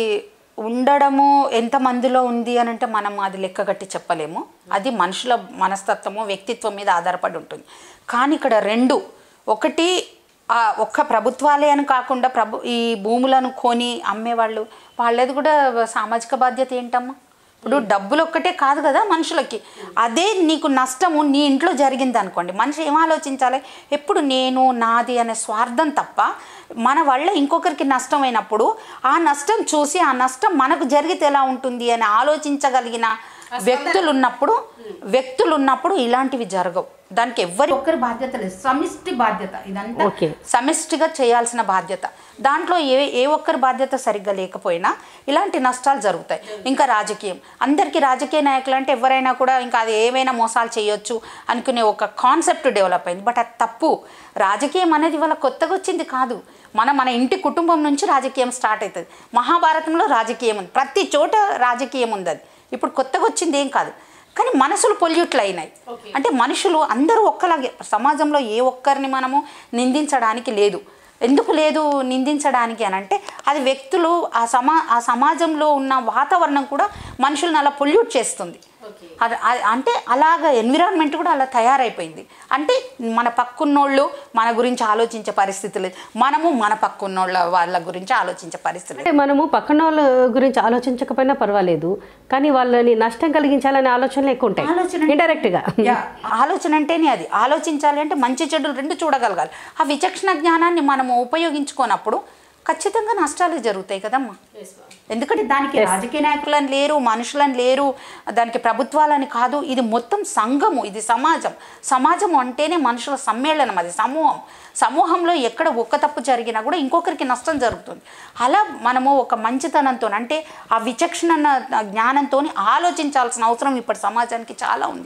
ఉండడము ఎంత మందిలో ఉంది అని అంటే మనం అది లెక్కగట్టి చెప్పలేము అది మనుషుల మనస్తత్వము వ్యక్తిత్వం మీద ఆధారపడి ఉంటుంది కానీ ఇక్కడ రెండు ఒకటి ఆ ఒక్క ప్రభుత్వాలే అని కాకుండా ప్రభు ఈ భూములను కొని అమ్మేవాళ్ళు వాళ్ళది కూడా సామాజిక బాధ్యత ఏంటమ్మా ఇప్పుడు డబ్బులు ఒక్కటే కాదు కదా మనుషులకి అదే నీకు నష్టము నీ ఇంట్లో జరిగింది అనుకోండి మనిషి ఏం ఆలోచించాలి ఎప్పుడు నేను నాది అనే స్వార్థం తప్ప మన వల్ల ఇంకొకరికి నష్టం అయినప్పుడు ఆ నష్టం చూసి ఆ నష్టం మనకు జరిగితే ఎలా ఉంటుంది అని ఆలోచించగలిగిన వ్యక్తులు ఉన్నప్పుడు వ్యక్తులు ఉన్నప్పుడు ఇలాంటివి జరగవు దానికి ఎవ్వరి ఒక్కరి బాధ్యత లేదు సమిష్టి బాధ్యత ఇదంతా ఓకే. సమిష్టిగా చేయాల్సిన బాధ్యత దాంట్లో ఏ ఏ ఒక్కరి బాధ్యత సరిగ్గా లేకపోయినా ఇలాంటి నష్టాలు జరుగుతాయి ఇంకా రాజకీయం అందరికీ రాజకీయ నాయకులు అంటే ఎవరైనా కూడా ఇంకా అది ఏమైనా మోసాలు చేయొచ్చు అనుకునే ఒక కాన్సెప్ట్ డెవలప్ అయింది బట్ అది తప్పు రాజకీయం అనేది వాళ్ళ కొత్తగా వచ్చింది కాదు మన మన ఇంటి కుటుంబం నుంచి రాజకీయం స్టార్ట్ అవుతుంది మహాభారతంలో రాజకీయం ఉంది ప్రతి చోట రాజకీయం ఉంది అది ఇప్పుడు కొత్తగా వచ్చింది ఏం కాదు కానీ మనసులు పొల్యూట్లు అయినాయి అంటే మనుషులు అందరూ ఒక్కలాగే సమాజంలో ఏ ఒక్కరిని మనము నిందించడానికి లేదు ఎందుకు లేదు నిందించడానికి అని అంటే అది వ్యక్తులు ఆ సమా ఆ సమాజంలో ఉన్న వాతావరణం కూడా మనుషులను అలా పొల్యూట్ చేస్తుంది అది అది- అంటే అలాగ ఎన్విరాన్మెంట్ కూడా అలా తయారైపోయింది అంటే మన పక్కున్నోళ్ళు మన గురించి ఆలోచించే పరిస్థితి లేదు మనము మన పక్కున్నోళ్ళ వాళ్ళ గురించి ఆలోచించే పరిస్థితి లేదు అంటే మనము పక్కన వాళ్ళ గురించి ఆలోచించకపోయినా పర్వాలేదు కానీ వాళ్ళని నష్టం కలిగించాలనే ఆలోచనలు ఎక్కువ ఉంటాయి ఆలోచన ఇండైరెక్ట్ గా యా, ఆలోచన అంటేనే అది ఆలోచించాలి అంటే మంచి చెడులు రెండు చూడగలగాలి ఆ విచక్షణ జ్ఞానాన్ని మనము ఉపయోగించుకోనప్పుడు ఖచ్చితంగా నష్టాలు జరుగుతాయి కదమ్మా ఎందుకంటే దానికి రాజకీయ నాయకులని లేరు మనుషులని లేరు దానికి ప్రభుత్వాలని కాదు ఇది మొత్తం సంఘము ఇది సమాజం సమాజం అంటేనే మనుషుల సమ్మేళనం అది సమూహం సమూహంలో ఎక్కడ ఒక్క తప్పు జరిగినా కూడా ఇంకొకరికి నష్టం జరుగుతుంది అలా మనము ఒక మంచితనంతో అంటే ఆ విచక్షణ జ్ఞానంతో ఆలోచించాల్సిన అవసరం ఇప్పటి సమాజానికి చాలా ఉంది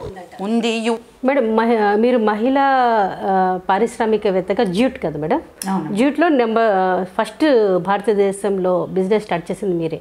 ఉంది యు మేడం మహి- మీరు మహిళా ఆ, పారిశ్రామికవేత్తగా జ్యూట్ కదా మేడం జ్యూట్లో నెంబర్ ఫస్ట్ భారతదేశంలో బిజినెస్ స్టార్ట్ చేసింది మీరే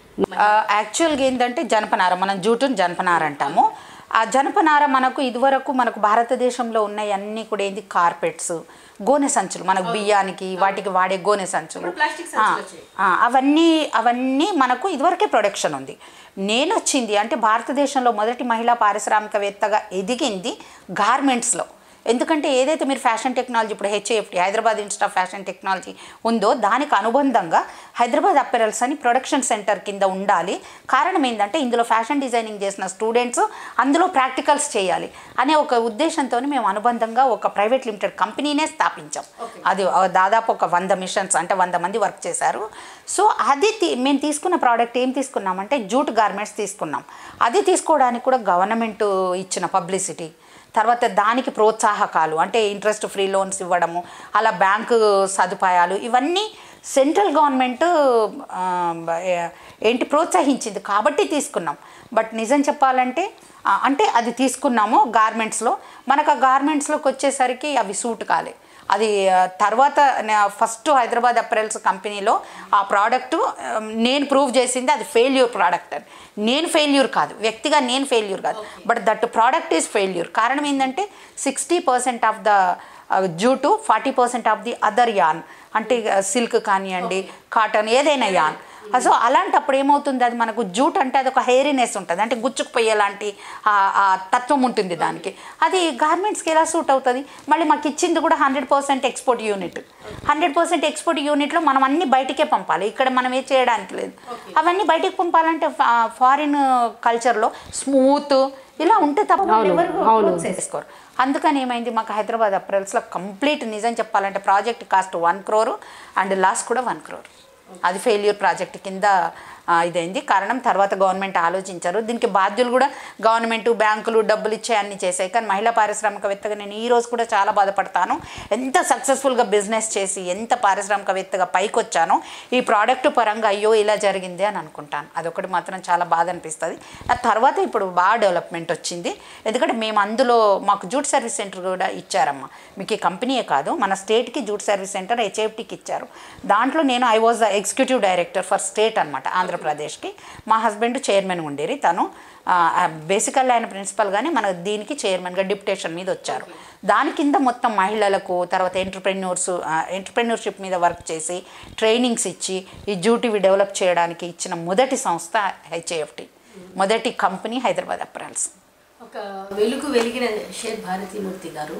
యాక్చువల్గా ఏంటంటే జనపనార మనం జూటును జనపనార అంటాము ఆ జనపనార మనకు ఇదివరకు మనకు భారతదేశంలో ఉన్నాయి అన్నీ కూడా ఏంది కార్పెట్స్ గోనె సంచులు మనకు బియ్యానికి వాటికి వాడే గోనె సంచులు ఆ, ఆ, అవన్నీ అవన్నీ మనకు ఇదివరకే ప్రొడక్షన్ ఉంది నేను వచ్చింది అంటే భారతదేశంలో మొదటి మహిళా పారిశ్రామికవేత్తగా ఎదిగింది గార్మెంట్స్లో ఎందుకంటే ఏదైతే మీరు ఫ్యాషన్ టెక్నాలజీ ఇప్పుడు HAFT Hyderabad institute of fashion technology ఉందో దానికి అనుబంధంగా హైదరాబాద్ అపెరల్స్ అని ప్రొడక్షన్ సెంటర్ కింద ఉండాలి కారణం ఏంటంటే ఇందులో ఫ్యాషన్ డిజైనింగ్ చేసిన స్టూడెంట్స్ అందులో ప్రాక్టికల్స్ చేయాలి అనే ఒక ఉద్దేశంతో మేము అనుబంధంగా ఒక ప్రైవేట్ లిమిటెడ్ కంపెనీనే స్థాపించాం అది ఆ, దాదాపు ఒక వంద మిషన్స్ అంటే వంద మంది వర్క్ చేశారు సో అది తీ- మేము తీసుకున్న ప్రోడక్ట్ ఏం తీసుకున్నామంటే జూట్ గార్మెంట్స్ తీసుకున్నాం అది తీసుకోవడానికి కూడా గవర్నమెంట్ ఇచ్చిన పబ్లిసిటీ తర్వాత దానికి ప్రోత్సాహకాలు అంటే ఇంట్రెస్ట్ ఫ్రీ లోన్స్ ఇవ్వడము అలా బ్యాంకు సదుపాయాలు ఇవన్నీ సెంట్రల్ గవర్నమెంట్ ఆ, ఏ- ఏంటి ప్రోత్సహించింది కాబట్టి తీసుకున్నాం బట్ నిజం చెప్పాలంటే ఆ, అంటే అది తీసుకున్నాము గార్మెంట్స్లో మనకు ఆ గార్మెంట్స్లోకి వచ్చేసరికి అవి సూట్ కాలే అది ఆ, తర్వాత ఫస్ట్ హైదరాబాద్ అప్రెల్స్ కంపెనీలో ఆ ప్రోడక్ట్ నేను ప్రూవ్ చేసింది అది ఫెయిల్యూర్ ప్రోడక్ట్ అని నేను ఫెయిల్యూర్ కాదు వ్యక్తిగా నేను ఫెయిల్యూర్ కాదు but that product is failure కారణం ఏంటంటే sixty percent of the jute forty percent of the other yarn అంటే సిల్క్ కానివ్వండి కాటన్ ఏదైనా యాన్ సో అలాంటప్పుడు ఏమవుతుంది అది మనకు జూట్ అంటే అది ఒక హెయిరీనెస్ ఉంటుంది అంటే గుచ్చుకుపోయేలాంటి ఆ- ఆ తత్వం ఉంటుంది దానికి అది గార్మెంట్స్కి ఎలా సూట్ అవుతుంది మళ్ళీ మాకు ఇచ్చింది కూడా hundred percent export unit hundred percent export యూనిట్లో మనం అన్ని బయటికే పంపాలి ఇక్కడ మనం ఏ చేయడానికి లేదు అవన్నీ బయటికి పంపాలంటే ఫారిన్ కల్చర్లో స్మూత్ ఇలా ఉంటే తప్ప వాళ్ళు ఎవరు ప్రోత్సహించుకోరు అందుకని ఏమైంది మాకు హైదరాబాద్ అప్రెల్స్లో కంప్లీట్ నిజం చెప్పాలంటే project cost one crore and loss కూడా వన్ క్రోర్ అది ఫెయిల్యూర్ ప్రాజెక్ట్ కింద ఆ, ఇదైంది కారణం తర్వాత గవర్నమెంట్ ఆలోచించారు దీనికి బాధ్యులు కూడా గవర్నమెంట్ బ్యాంకులు డబ్బులు ఇచ్చే అన్ని చేసాయి కానీ మహిళా పారిశ్రామికవేత్తగా నేను ఈ రోజు కూడా చాలా బాధపడతాను ఎంత సక్సెస్ఫుల్గా బిజినెస్ చేసి ఎంత పారిశ్రామికవేత్తగా పైకి వచ్చానో ఈ ప్రోడక్ట్ పరంగా అయ్యో ఇలా జరిగింది అని అనుకుంటాను అదొకటి మాత్రం చాలా బాధ అనిపిస్తుంది ఆ తర్వాత ఇప్పుడు బాగా డెవలప్మెంట్ వచ్చింది ఎందుకంటే మేము అందులో మాకు జూట్ సర్వీస్ సెంటర్ కూడా ఇచ్చారమ్మా మీకు ఈ కంపెనీయే కాదు మన స్టేట్కి జూట్ సర్వీస్ సెంటర్ హెచ్ఎఫ్టీకి ఇచ్చారు దాంట్లో నేను I was the executive director for state అనమాట ఆంధ్రప్రదేశ్కి మా హస్బెండ్ చైర్మన్ ఉండేది తను బేసికల్ ఆయన ప్రిన్సిపల్ కానీ మన దీనికి చైర్మన్గా డిప్యుటేషన్ మీద వచ్చారు దాని కింద మొత్తం మహిళలకు తర్వాత ఎంటర్ప్రెన్యూర్స్ ఎంటర్ప్రెన్యూర్షిప్ మీద వర్క్ చేసి ట్రైనింగ్స్ ఇచ్చి ఈ జూటివి డెవలప్ చేయడానికి ఇచ్చిన మొదటి సంస్థ హెచ్ఏఎఫ్టి మొదటి కంపెనీ హైదరాబాద్ అప్రాల్స్ ఒక వెలుగు వెలిగిన షేర్ భారతీమూర్తి గారు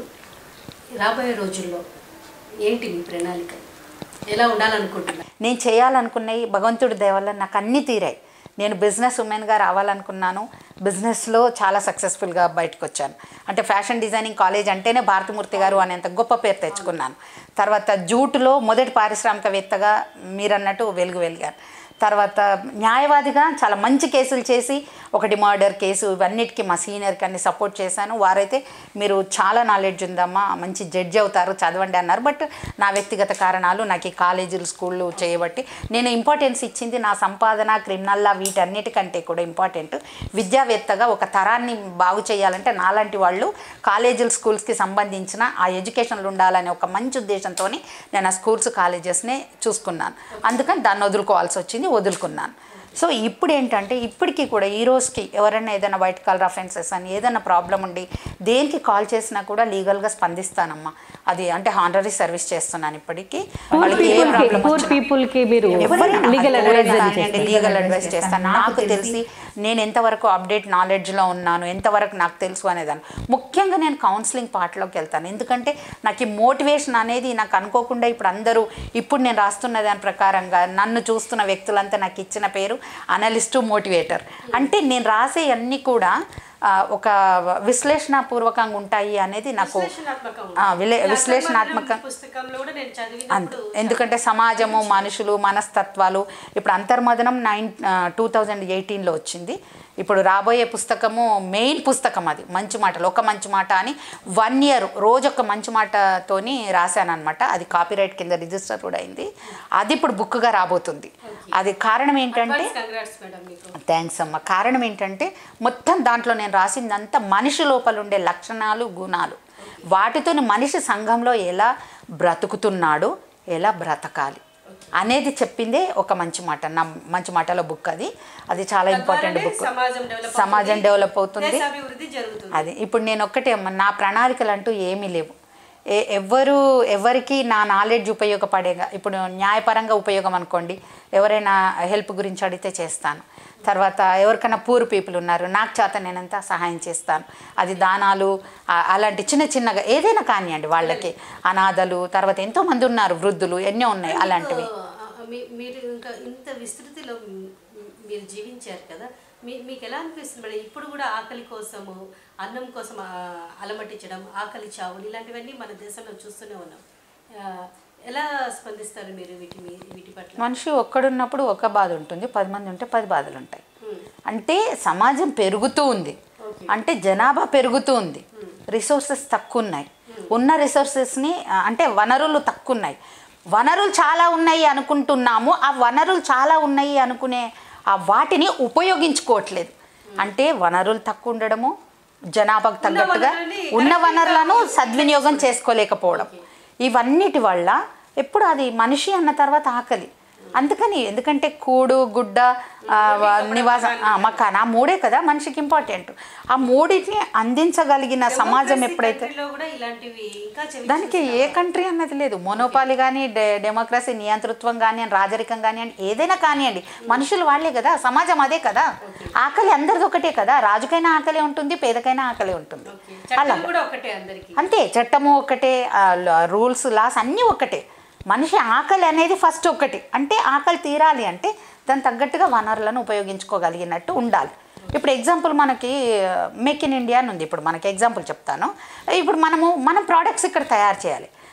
రాబోయే రోజుల్లో ఏంటి మీ ప్రణాళిక ఎలా ఉండాలనుకుంటున్నారు నేను చేయాలనుకున్నవి భగవంతుడి దయ వల్ల నాకు అన్నీ తీరాయి నేను బిజినెస్ ఉమెన్గా రావాలనుకున్నాను బిజినెస్లో చాలా సక్సెస్ఫుల్గా బయటకు వచ్చాను అంటే ఫ్యాషన్ డిజైనింగ్ కాలేజ్ అంటేనే భారతమూర్తి గారు అనేంత గొప్ప పేరు తెచ్చుకున్నాను తర్వాత జూటులో మొదటి పారిశ్రామికవేత్తగా మీరన్నట్టు వెలుగు వెలిగాను తర్వాత న్యాయవాదిగా చాలా మంచి కేసులు చేసి ఒకటి మర్డర్ కేసు ఇవన్నిటికీ మా సీనియర్కి అన్ని సపోర్ట్ చేశాను వారైతే మీరు చాలా నాలెడ్జ్ ఉందమ్మా మంచి జడ్జి అవుతారు చదవండి అన్నారు బట్ నా వ్యక్తిగత కారణాలు నాకు ఈ కాలేజీలు స్కూళ్ళు చేయబట్టి నేను ఇంపార్టెన్స్ ఇచ్చింది నా సంపాదన క్రిమినల్ లా వీటన్నిటికంటే కూడా ఇంపార్టెంట్ విద్యావేత్తగా ఒక తరాన్ని బాగు చేయాలంటే నాలాంటి వాళ్ళు కాలేజీలు స్కూల్స్కి సంబంధించిన ఆ ఎడ్యుకేషన్లు ఉండాలనే ఒక మంచి ఉద్దేశంతో నేను ఆ స్కూల్స్ కాలేజెస్ని చూసుకున్నాను అందుకని దాన్ని వదులుకోవాల్సి వచ్చింది వదులుకున్నాను సో ఇప్పుడు ఏంటంటే ఇప్పటికీ కూడా ఈ రోజుకి ఎవరైనా ఏదైనా వైట్ కలర్ అఫెన్సెస్ అని ఏదైనా ప్రాబ్లం ఉండి దేనికి కాల్ చేసినా కూడా లీగల్గా స్పందిస్తానమ్మా అది అంటే హానరీ సర్వీస్ చేస్తున్నాను ఇప్పటికీ వాళ్ళకి ఏ ప్రాబ్లం పూర్ పీపుల్ కి మీరు లీగల్ అడ్వైజ్ లీగల్ అడ్వైస్ చేస్తాను నాకు తెలిసి నేను ఎంతవరకు అప్డేట్ నాలెడ్జ్లో ఉన్నాను ఎంతవరకు నాకు తెలుసు అనేదాన్ని ముఖ్యంగా నేను కౌన్సిలింగ్ పార్ట్లోకి వెళ్తాను ఎందుకంటే నాకు ఈ మోటివేషన్ అనేది నాకు అనుకోకుండా ఇప్పుడు అందరూ ఇప్పుడు నేను రాస్తున్న దాని ప్రకారంగా నన్ను చూస్తున్న వ్యక్తులంతా నాకు ఇచ్చిన పేరు అనలిస్టు మోటివేటర్ అంటే నేను రాసే అన్నీ కూడా ఆ, ఒక విశ్లేషణపూర్వకంగా ఉంటాయి అనేది నాకు ఆ, విలే- విశ్లేషణాత్మక పుస్తకంలో కూడా నేను అంత చదివినప్పుడు ఎందుకంటే సమాజము మనుషులు మనస్తత్వాలు ఇప్పుడు అంతర్మదనం నైన్ టూ థౌజండ్ ఎయిటీన్లో వచ్చింది ఇప్పుడు రాబోయే పుస్తకము మెయిన్ పుస్తకం అది మంచి మాటలు ఒక మంచి మాట అని వన్ ఇయర్ రోజు ఒక మంచి మాటతోని రాశాను అనమాట అది కాపీరైట్ కింద రిజిస్టర్ కూడా అయింది అది ఇప్పుడు బుక్గా రాబోతుంది అది కారణం ఏంటంటే కంగ్రాట్స్ మేడం మీకు థ్యాంక్స్ అమ్మ కారణం ఏంటంటే మొత్తం దాంట్లో నేను రాసిందంతా మనిషి లోపల ఉండే లక్షణాలు గుణాలు వాటితోని మనిషి సంఘంలో ఎలా బ్రతుకుతున్నాడు ఎలా బ్రతకాలి అనేది చెప్పిందే ఒక మంచి మాట నా మంచి మాటలో బుక్ అది అది చాలా ఇంపార్టెంట్ బుక్ సమాజం డెవలప్ సమాజం డెవలప్ అవుతుంది దేశ అభివృద్ధి జరుగుతుంది అది ఇప్పుడు నేను ఒక్కటే అమ్మ నా ప్రణాళికలు అంటూ ఏమీ లేవు ఏ ఎవ్వరు ఎవరికి నా నాలెడ్జ్ ఉపయోగపడేగా ఇప్పుడు న్యాయపరంగా ఉపయోగం అనుకోండి ఎవరైనా హెల్ప్ గురించి అడిగితే చేస్తాను తర్వాత ఎవరికైనా పూర్ పీపుల్ ఉన్నారు నాకు చేత నేనంతా సహాయం చేస్తాను అది దానాలు ఆ- అలాంటి చిన్న చిన్నగా ఏదైనా కానివ్వండి వాళ్ళకి అనాథలు తర్వాత ఎంతోమంది ఉన్నారు వృద్ధులు ఎన్నో ఉన్నాయి అలాంటివి ఆ, మీ- మీరు ఇంకా ఇంత విస్తృతిలో మ్- మీరు జీవించారు కదా మీ మీకు ఎలా అనిపిస్తుంది మేడం ఇప్పుడు కూడా ఆకలి కోసము అన్నం కోసం ఆ, అలమటించడం ఆకలి చావులు ఇలాంటివన్నీ మన దేశంలో చూస్తూనే ఉన్నాం ఆ, ఎలా స్పందిస్తారు మీరు వీటి మీ- వీటి పట్ల మనిషి ఒక్కడున్నప్పుడు ఒక బాధ ఉంటుంది పది మంది ఉంటే పది బాధలు ఉంటాయి అంటే సమాజం పెరుగుతూ ఉంది అంటే జనాభా పెరుగుతూ ఉంది రిసోర్సెస్ తక్కువ ఉన్నాయి ఉన్న రిసోర్సెస్ని అంటే వనరులు తక్కువ ఉన్నాయి వనరులు చాలా ఉన్నాయి అనుకుంటున్నాము ఆ వనరులు చాలా ఉన్నాయి అనుకునే ఆ వాటిని ఉపయోగించుకోవట్లేదు అంటే వనరులు తక్కువ ఉండడము జనాభాకు తగ్గట్టుగా వనరులని ఉన్న వనరులను సద్వినియోగం చేసుకోలేకపోవడం ఇవన్నిటి వల్ల ఎప్పుడు అది మనిషి అన్న తర్వాత ఆకలి అందుకని ఎందుకంటే కూడు గుడ్డ ఆ, నివాసం ఆ, మకాన్ ఆ మూడే కదా మనిషికి ఇంపార్టెంట్ ఆ మూడింటిని అందించగలిగిన సమాజం ఎప్పుడైతే కంట్రీలో కూడా ఇలాంటివి ఇంకా చెవి దానికి ఏ కంట్రీ అన్నది లేదు మోనోపాలి కానీ డెమోక్రసీ నియంతృత్వం కానివ్వండి రాజరికం కానివ్వండి ఏదైనా కానివ్వండి మనుషులు వాళ్ళే కదా సమాజం అదే కదా ఆకలి అందరిది ఒకటే కదా రాజుకైనా ఆకలి ఉంటుంది పేదకైనా ఆకలి ఉంటుంది అలా చట్టం కూడా ఒకటే అందరికి అంతే చట్టము ఒకటే రూల్స్ లాస్ అన్నీ ఒకటే మనిషి ఆకలి అనేది ఫస్ట్ ఒకటి అంటే ఆకలి తీరాలి అంటే దానికి తగ్గట్టుగా వనరులను ఉపయోగించుకోగలిగినట్టు ఉండాలి ఇప్పుడు ఎగ్జాంపుల్ మనకి మేక్ ఇన్ ఇండియా అని ఉంది ఇప్పుడు మనకి ఎగ్జాంపుల్ చెప్తాను ఇప్పుడు మనము మనం ప్రోడక్ట్స్ ఇక్కడ తయారు చేయాలి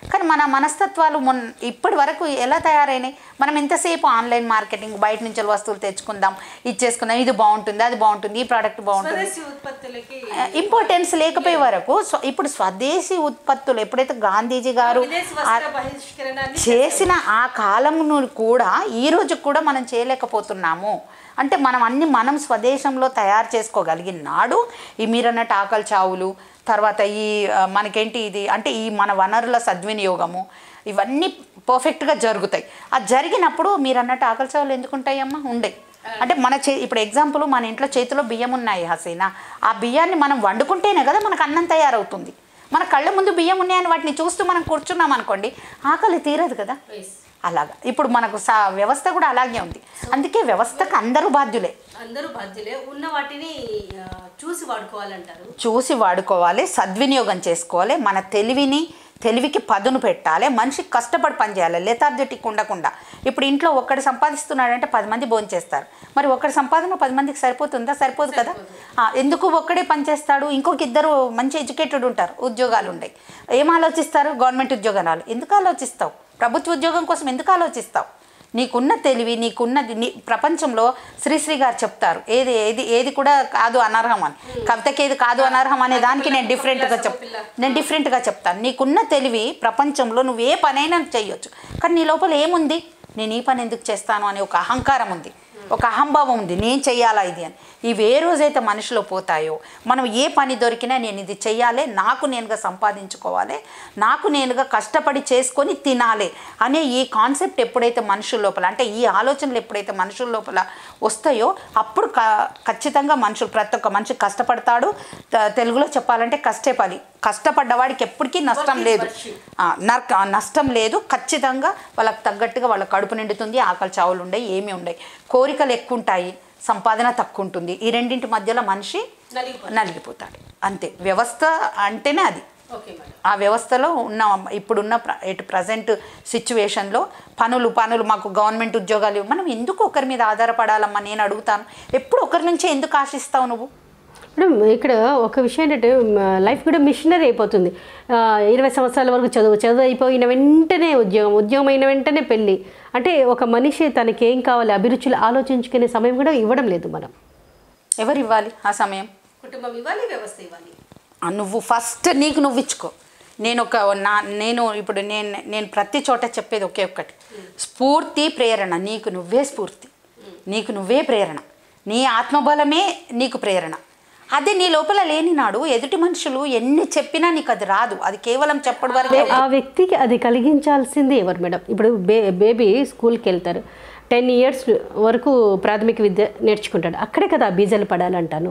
కానీ మన మనస్తత్వాలు మొన్ ఇప్పటి వరకు ఎలా తయారైనాయి మనం ఎంతసేపు ఆన్లైన్ మార్కెటింగ్ బయట నుంచి వస్తువులు తెచ్చుకుందాం ఇచ్చేసుకుందాం ఇది బాగుంటుంది అది బాగుంటుంది ఈ ప్రోడక్ట్ బాగుంటుంది స్వదేశీ ఉత్పత్తులకి ఇంపార్టెన్స్ లేకపోయే వరకు స్వ- ఇప్పుడు స్వదేశీ ఉత్పత్తులు ఎప్పుడైతే గాంధీజీ గారు విదేశీ ఆ- వస్త్ర బహిష్కరణాన్ని చేసిన ఆ కాలంను కూడా ఈ రోజు కూడా మనం చేయలేకపోతున్నాము అంటే మనం అన్ని మనం స్వదేశంలో తయారు చేసుకోగలిగిన నాడు ఈ మీరన్నట్టు ఆకలి చావులు తర్వాత ఈ ఆ, మనకేంటి ఇది అంటే ఈ మన వనరుల సద్వినియోగము ఇవన్నీ పర్ఫెక్ట్గా జరుగుతాయి అది జరిగినప్పుడు మీరు అన్నట్టు ఆకలి చావులు ఎందుకు ఉంటాయమ్మా ఉండే అంటే మన చే ఇప్పుడు ఎగ్జాంపుల్ మన ఇంట్లో చేతిలో బియ్యం ఉన్నాయి హసీనా ఆ బియ్యాన్ని మనం వండుకుంటేనే కదా మనకు అన్నం తయారవుతుంది మన కళ్ళ ముందు బియ్యం ఉన్నాయని వాటిని చూస్తూ మనం కూర్చున్నాం అనుకోండి ఆకలి తీరదు కదా అలాగా ఇప్పుడు మనకు సా వ్యవస్థ కూడా అలాగే ఉంది అందుకే వ్యవస్థకు అందరూ బాధ్యులే అందరూ బాధ్యులే ఉన్న వాటిని ఆ, చూసి వాడుకోవాలంటారు చూసి వాడుకోవాలి సద్వినియోగం చేసుకోవాలి మన తెలివిని తెలివికి పదును పెట్టాలి మనిషి కష్టపడి పనిచేయాలి లెథార్జెటిక్ ఉండకుండా ఇప్పుడు ఇంట్లో ఒక్కడు సంపాదిస్తున్నాడంటే పది మంది భోజనం చేస్తారు మరి ఒక్కడి సంపాదన పది మందికి సరిపోతుందా సరిపోదు కదా ఆ, ఎందుకు ఒక్కడే పనిచేస్తాడు ఇంకొక ఇద్దరు మంచి ఎడ్యుకేటెడ్ ఉంటారు ఉద్యోగాలు ఉంటాయి ఏం ఆలోచిస్తారు గవర్నమెంట్ ఉద్యోగాలు ఎందుకు ఆలోచిస్తావు ప్రభుత్వ ఉద్యోగం కోసం ఎందుకు ఆలోచిస్తావు నీకున్న తెలివి నీకున్నది నీ ప్రపంచంలో శ్రీశ్రీ గారు చెప్తారు ఏది ఏది ఏది కూడా కాదు అనర్హం అని కవితకి ఏది కాదు అనర్హం అనే దానికి నేను డిఫరెంట్గా చెప్ నేను డిఫరెంట్గా చెప్తాను నీకున్న తెలివి ప్రపంచంలో నువ్వు ఏ పనైనా చేయొచ్చు కానీ నీ లోపల ఏముంది నేను ఈ పని ఎందుకు చేస్తాను అనే ఒక అహంకారం ఉంది ఒక అహంభావం ఉంది నేను చెయ్యాలా ఇది అని ఇవి ఏ రోజైతే మనిషిలో పోతాయో మనం ఏ పని దొరికినా నేను ఇది చెయ్యాలి నాకు నేనుగా సంపాదించుకోవాలి నాకు నేనుగా కష్టపడి చేసుకొని తినాలి అనే ఈ కాన్సెప్ట్ ఎప్పుడైతే మనుషుల లోపల అంటే ఈ ఆలోచనలు ఎప్పుడైతే మనుషుల లోపల వస్తాయో అప్పుడు క ఖచ్చితంగా మనుషులు ప్రతి ఒక్క మనిషి కష్టపడతాడు త- తెలుగులో చెప్పాలంటే కష్టే పని కష్టపడ్డవాడికి ఎప్పటికీ నష్టం లేదు ఆ, నర్- ఆ, నష్టం లేదు ఖచ్చితంగా వాళ్ళకి తగ్గట్టుగా వాళ్ళ కడుపు నిండుతుంది ఆకలి చావులు ఉండయి ఏమీ ఉండయి కోరికలు ఎక్కువ ఉంటాయి సంపాదన తక్కువ ఉంటుంది ఈ రెండింటి మధ్యలో మనిషి నలిగిపోతుంది. నలిగిపోతాడు అంతే వ్యవస్థ అంటేనే అది ఓకే మేడం ఆ వ్యవస్థలో ఉన్న ఇప్పుడున్న ప్ర- ఇటు ప్రజెంట్ సిచ్యువేషన్లో పనులు పనులు మాకు గవర్నమెంట్ ఉద్యోగాలు ఇవ్వు. మనం ఎందుకు ఒకరి మీద ఆధారపడాలమ్మా నేను అడుగుతాను ఎప్పుడు ఒకరి నుంచే ఎందుకు ఆశిస్తావు నువ్వు ఇప్పుడు ఇక్కడ ఒక విషయం ఏంటంటే లైఫ్ కూడా మిషనరీ అయిపోతుంది ఆ, ఇరవై సంవత్సరాల వరకు చదువు చదువు అయిపోయిన వెంటనే ఉద్యోగం ఉద్యోగం అయిన వెంటనే పెళ్ళి అంటే ఒక మనిషి తనకి ఏం కావాలి అభిరుచులు ఆలోచించుకునే సమయం కూడా ఇవ్వడం లేదు మనం ఎవరు ఇవ్వాలి ఆ సమయం కుటుంబం ఇవ్వాలి వ్యవస్థ ఇవ్వాలి ఆ, నువ్వు ఫస్ట్ నీకు నువ్వు ఇచ్చుకో నేను ఒక నా నేను ఇప్పుడు నేను నేను ప్రతి చోట చెప్పేది ఒకే ఒక్కటి స్ఫూర్తి ప్రేరణ నీకు నువ్వే స్ఫూర్తి నీకు నువ్వే ప్రేరణ నీ ఆత్మబలమే నీకు ప్రేరణ అదే నీ లోపల లేని నాడు ఎదుటి మనుషులు ఎన్ని చెప్పినా నీకు అది రాదు అది కేవలం చెప్పడం వరకే ఆ వ్యక్తికి అది కలిగించాల్సింది ఎవరు మేడం ఇప్పుడు బే బేబీ స్కూల్కి వెళ్తారు టెన్ ఇయర్స్ వరకు ప్రాథమిక విద్య నేర్చుకుంటాడు అక్కడే కదా ఆ బీజాలు పడాలంటాను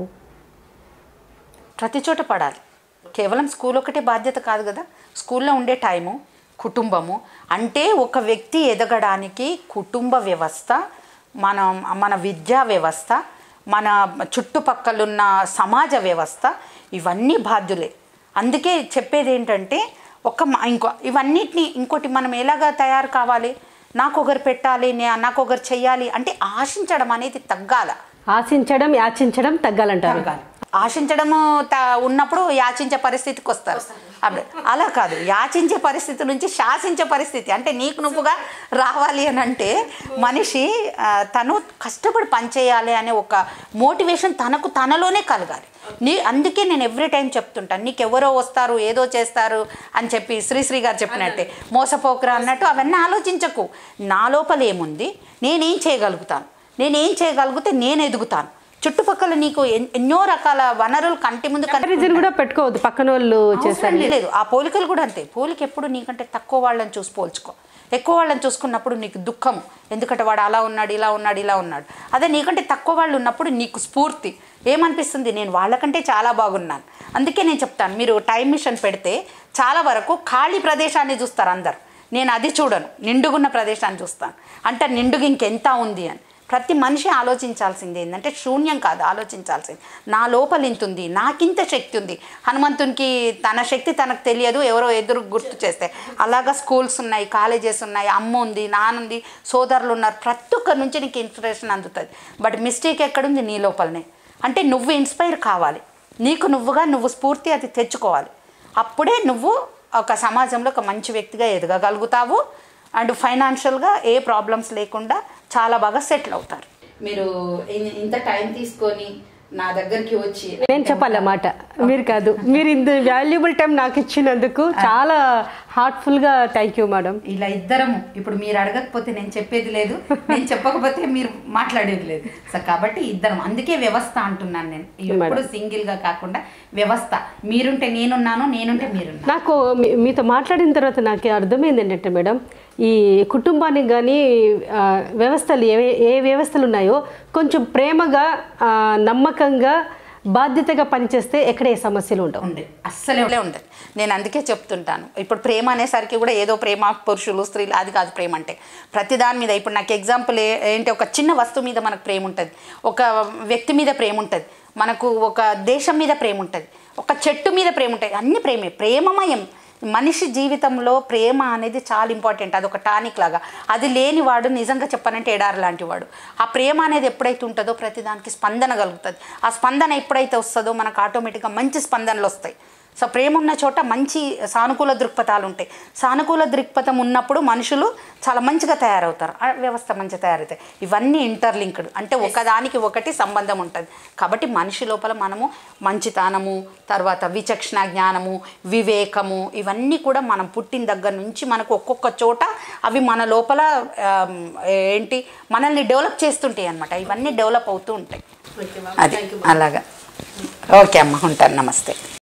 ప్రతి చోట పడాలి కేవలం స్కూల్ ఒకటే బాధ్యత కాదు కదా స్కూల్లో ఉండే టైము కుటుంబము అంటే ఒక వ్యక్తి ఎదగడానికి కుటుంబ వ్యవస్థ మన మన విద్యా వ్యవస్థ మన చుట్టుపక్కలున్న సమాజ వ్యవస్థ ఇవన్నీ బాధ్యులే అందుకే చెప్పేది ఏంటంటే ఒక మ- ఇంకో ఇవన్నిటిని ఇంకోటి మనం ఎలాగా తయారు కావాలి నాకు ఒకరు పెట్టాలి నే- నాకు ఒకరు చెయ్యాలి అంటే ఆశించడం అనేది తగ్గాల ఆశించడం యాచించడం తగ్గాలంటారు ఆశించడము త ఉన్నప్పుడు యాచించే పరిస్థితికి వస్తారు అప్పుడు అలా కాదు యాచించే పరిస్థితి నుంచి శాసించే పరిస్థితి అంటే నీకు నువ్వుగా రావాలి అని అంటే మనిషి ఆ, తను కష్టపడి పనిచేయాలి అనే ఒక మోటివేషన్ తనకు తనలోనే కలగాలి నీ అందుకే నేను ఎవ్రీ టైం చెప్తుంటాను నీకు ఎవరో వస్తారు ఏదో చేస్తారు అని చెప్పి శ్రీశ్రీ గారు చెప్పినట్టే మోసపోకరా అన్నట్టు అవన్నీ ఆలోచించకు నా లోపల ఏముంది నేనేం చేయగలుగుతాను నేనేం చేయగలిగితే నేను ఎదుగుతాను చుట్టుపక్కల నీకు ఎన్- ఎన్నో రకాల వనరులు కంటి ముందు కనిపి రీజన్ కూడా పెట్టుకోవద్దు పక్కన వాళ్ళు చేస్తారు అవసరం లేదు ఆ పోలికలు కూడా అంతే పోలిక ఎప్పుడు నీకంటే తక్కువ వాళ్ళని చూసి పోల్చుకో ఎక్కువ వాళ్ళని చూసుకున్నప్పుడు నీకు దుఃఖం ఎందుకంటే వాడు అలా ఉన్నాడు ఇలా ఉన్నాడు ఇలా ఉన్నాడు అదే నీకంటే తక్కువ వాళ్ళు ఉన్నప్పుడు నీకు స్ఫూర్తి ఏమనిపిస్తుంది నేను వాళ్ళకంటే చాలా బాగున్నాను అందుకే నేను చెప్తాను మీరు టైం మిషన్ పెడితే చాలా వరకు ఖాళీ ప్రదేశాన్ని చూస్తారు అందరు నేను అది చూడను నిండుగున్న ప్రదేశాన్ని చూస్తాను అంటే నిండుగా ఇంకెంత ఉంది అని ప్రతి మనిషి ఆలోచించాల్సింది ఏంటంటే శూన్యం కాదు ఆలోచించాల్సింది నా లోపల ఇంత ఉంది నాకింత శక్తి ఉంది హనుమంతునికి తన శక్తి తనకు తెలియదు ఎవరో ఎదురు గుర్తు చేస్తే అలాగా స్కూల్స్ ఉన్నాయి కాలేజెస్ ఉన్నాయి అమ్మ ఉంది నాన్న ఉంది సోదరులు ఉన్నారు ప్రతి ఒక్కరి నుంచి నీకు ఇన్స్పిరేషన్ అందుతుంది బట్ మిస్టేక్ ఎక్కడుంది నీ లోపలనే అంటే నువ్వు ఇన్స్పైర్ కావాలి నీకు నువ్వుగా నువ్వు స్ఫూర్తి అది తెచ్చుకోవాలి అప్పుడే నువ్వు ఒక సమాజంలో ఒక మంచి వ్యక్తిగా ఎదగగలుగుతావు అండ్ ఫైనాన్షియల్గా ఏ ప్రాబ్లమ్స్ లేకుండా చాలా బాగా సెటిల్ అవుతారు మీరు ఇంత టైం తీసుకొని నా దగ్గరికి వచ్చి నేను చెప్పాలన్నమాట మీరు కాదు మీరు ఇంత వాల్యుబుల్ టైం నాకు ఇచ్చినందుకు చాలా హార్ట్ఫుల్గా థ్యాంక్ యూ మేడం ఇలా ఇద్దరము ఇప్పుడు మీరు అడగకపోతే నేను చెప్పేది లేదు నేను చెప్పకపోతే మీరు మాట్లాడేది లేదు సో కాబట్టి ఇద్దరం అందుకే వ్యవస్థ అంటున్నాను నేను ఎప్పుడు సింగిల్ గా కాకుండా వ్యవస్థ మీరుంటే నేనున్నాను నేనుంటే మీరున్నారు నాకు మీ- మీతో మాట్లాడిన తర్వాత నాకు అర్థమైంది ఏంటంటే మేడం ఈ కుటుంబానికి కానీ ఆ, వ్యవస్థలు ఏ ఏ వ్యవస్థలు ఉన్నాయో కొంచెం ప్రేమగా ఆ, నమ్మకంగా బాధ్యతగా పనిచేస్తే ఎక్కడ ఏ సమస్యలు ఉండవు ఉండే అస్సలే ఉండదు నేను అందుకే చెప్తుంటాను ఇప్పుడు ప్రేమ అనేసరికి కూడా ఏదో ప్రేమ పురుషులు స్త్రీలు అది కాదు ప్రేమ అంటే ప్రతి దాని మీద ఇప్పుడు నాకు ఎగ్జాంపుల్ ఏ- ఏంటి ఒక చిన్న వస్తువు మీద మనకు ప్రేమ ఉంటుంది ఒక వ్యక్తి మీద ప్రేమ ఉంటుంది మనకు ఒక దేశం మీద ప్రేమ ఉంటుంది ఒక చెట్టు మీద ప్రేమ ఉంటుంది అన్ని ప్రేమే ప్రేమమయం మనిషి జీవితంలో ప్రేమ అనేది చాలా ఇంపార్టెంట్ అది ఒక టానిక్ లాగా అది లేనివాడు నిజంగా చెప్పాలంటే ఎడారి లాంటి వాడు ఆ ప్రేమ అనేది ఎప్పుడైతే ఉంటుందో ప్రతిదానికి స్పందన కలుగుతుంది ఆ స్పందన ఎప్పుడైతే వస్తుందో మనకు ఆటోమేటిక్గా మంచి స్పందనలు వస్తాయి సో ప్రేమ ఉన్న చోట మంచి సానుకూల దృక్పథాలు ఉంటాయి సానుకూల దృక్పథం ఉన్నప్పుడు మనుషులు చాలా మంచిగా తయారవుతారు ఆ వ్యవస్థ మంచిగా తయారవుతాయి ఇవన్నీ ఇంటర్లింక్డ్ అంటే ఒకదానికి ఒకటి సంబంధం ఉంటుంది కాబట్టి మనిషి లోపల మనము మంచితనము తర్వాత విచక్షణ జ్ఞానము వివేకము ఇవన్నీ కూడా మనం పుట్టిన దగ్గర నుంచి మనకు ఒక్కొక్క చోట అవి మన లోపల ఆమ్, ఏంటి మనల్ని డెవలప్ చేస్తుంటాయి అనమాట ఇవన్నీ డెవలప్ అవుతూ ఉంటాయి అది అలాగా ఓకే అమ్మ ఉంటాను నమస్తే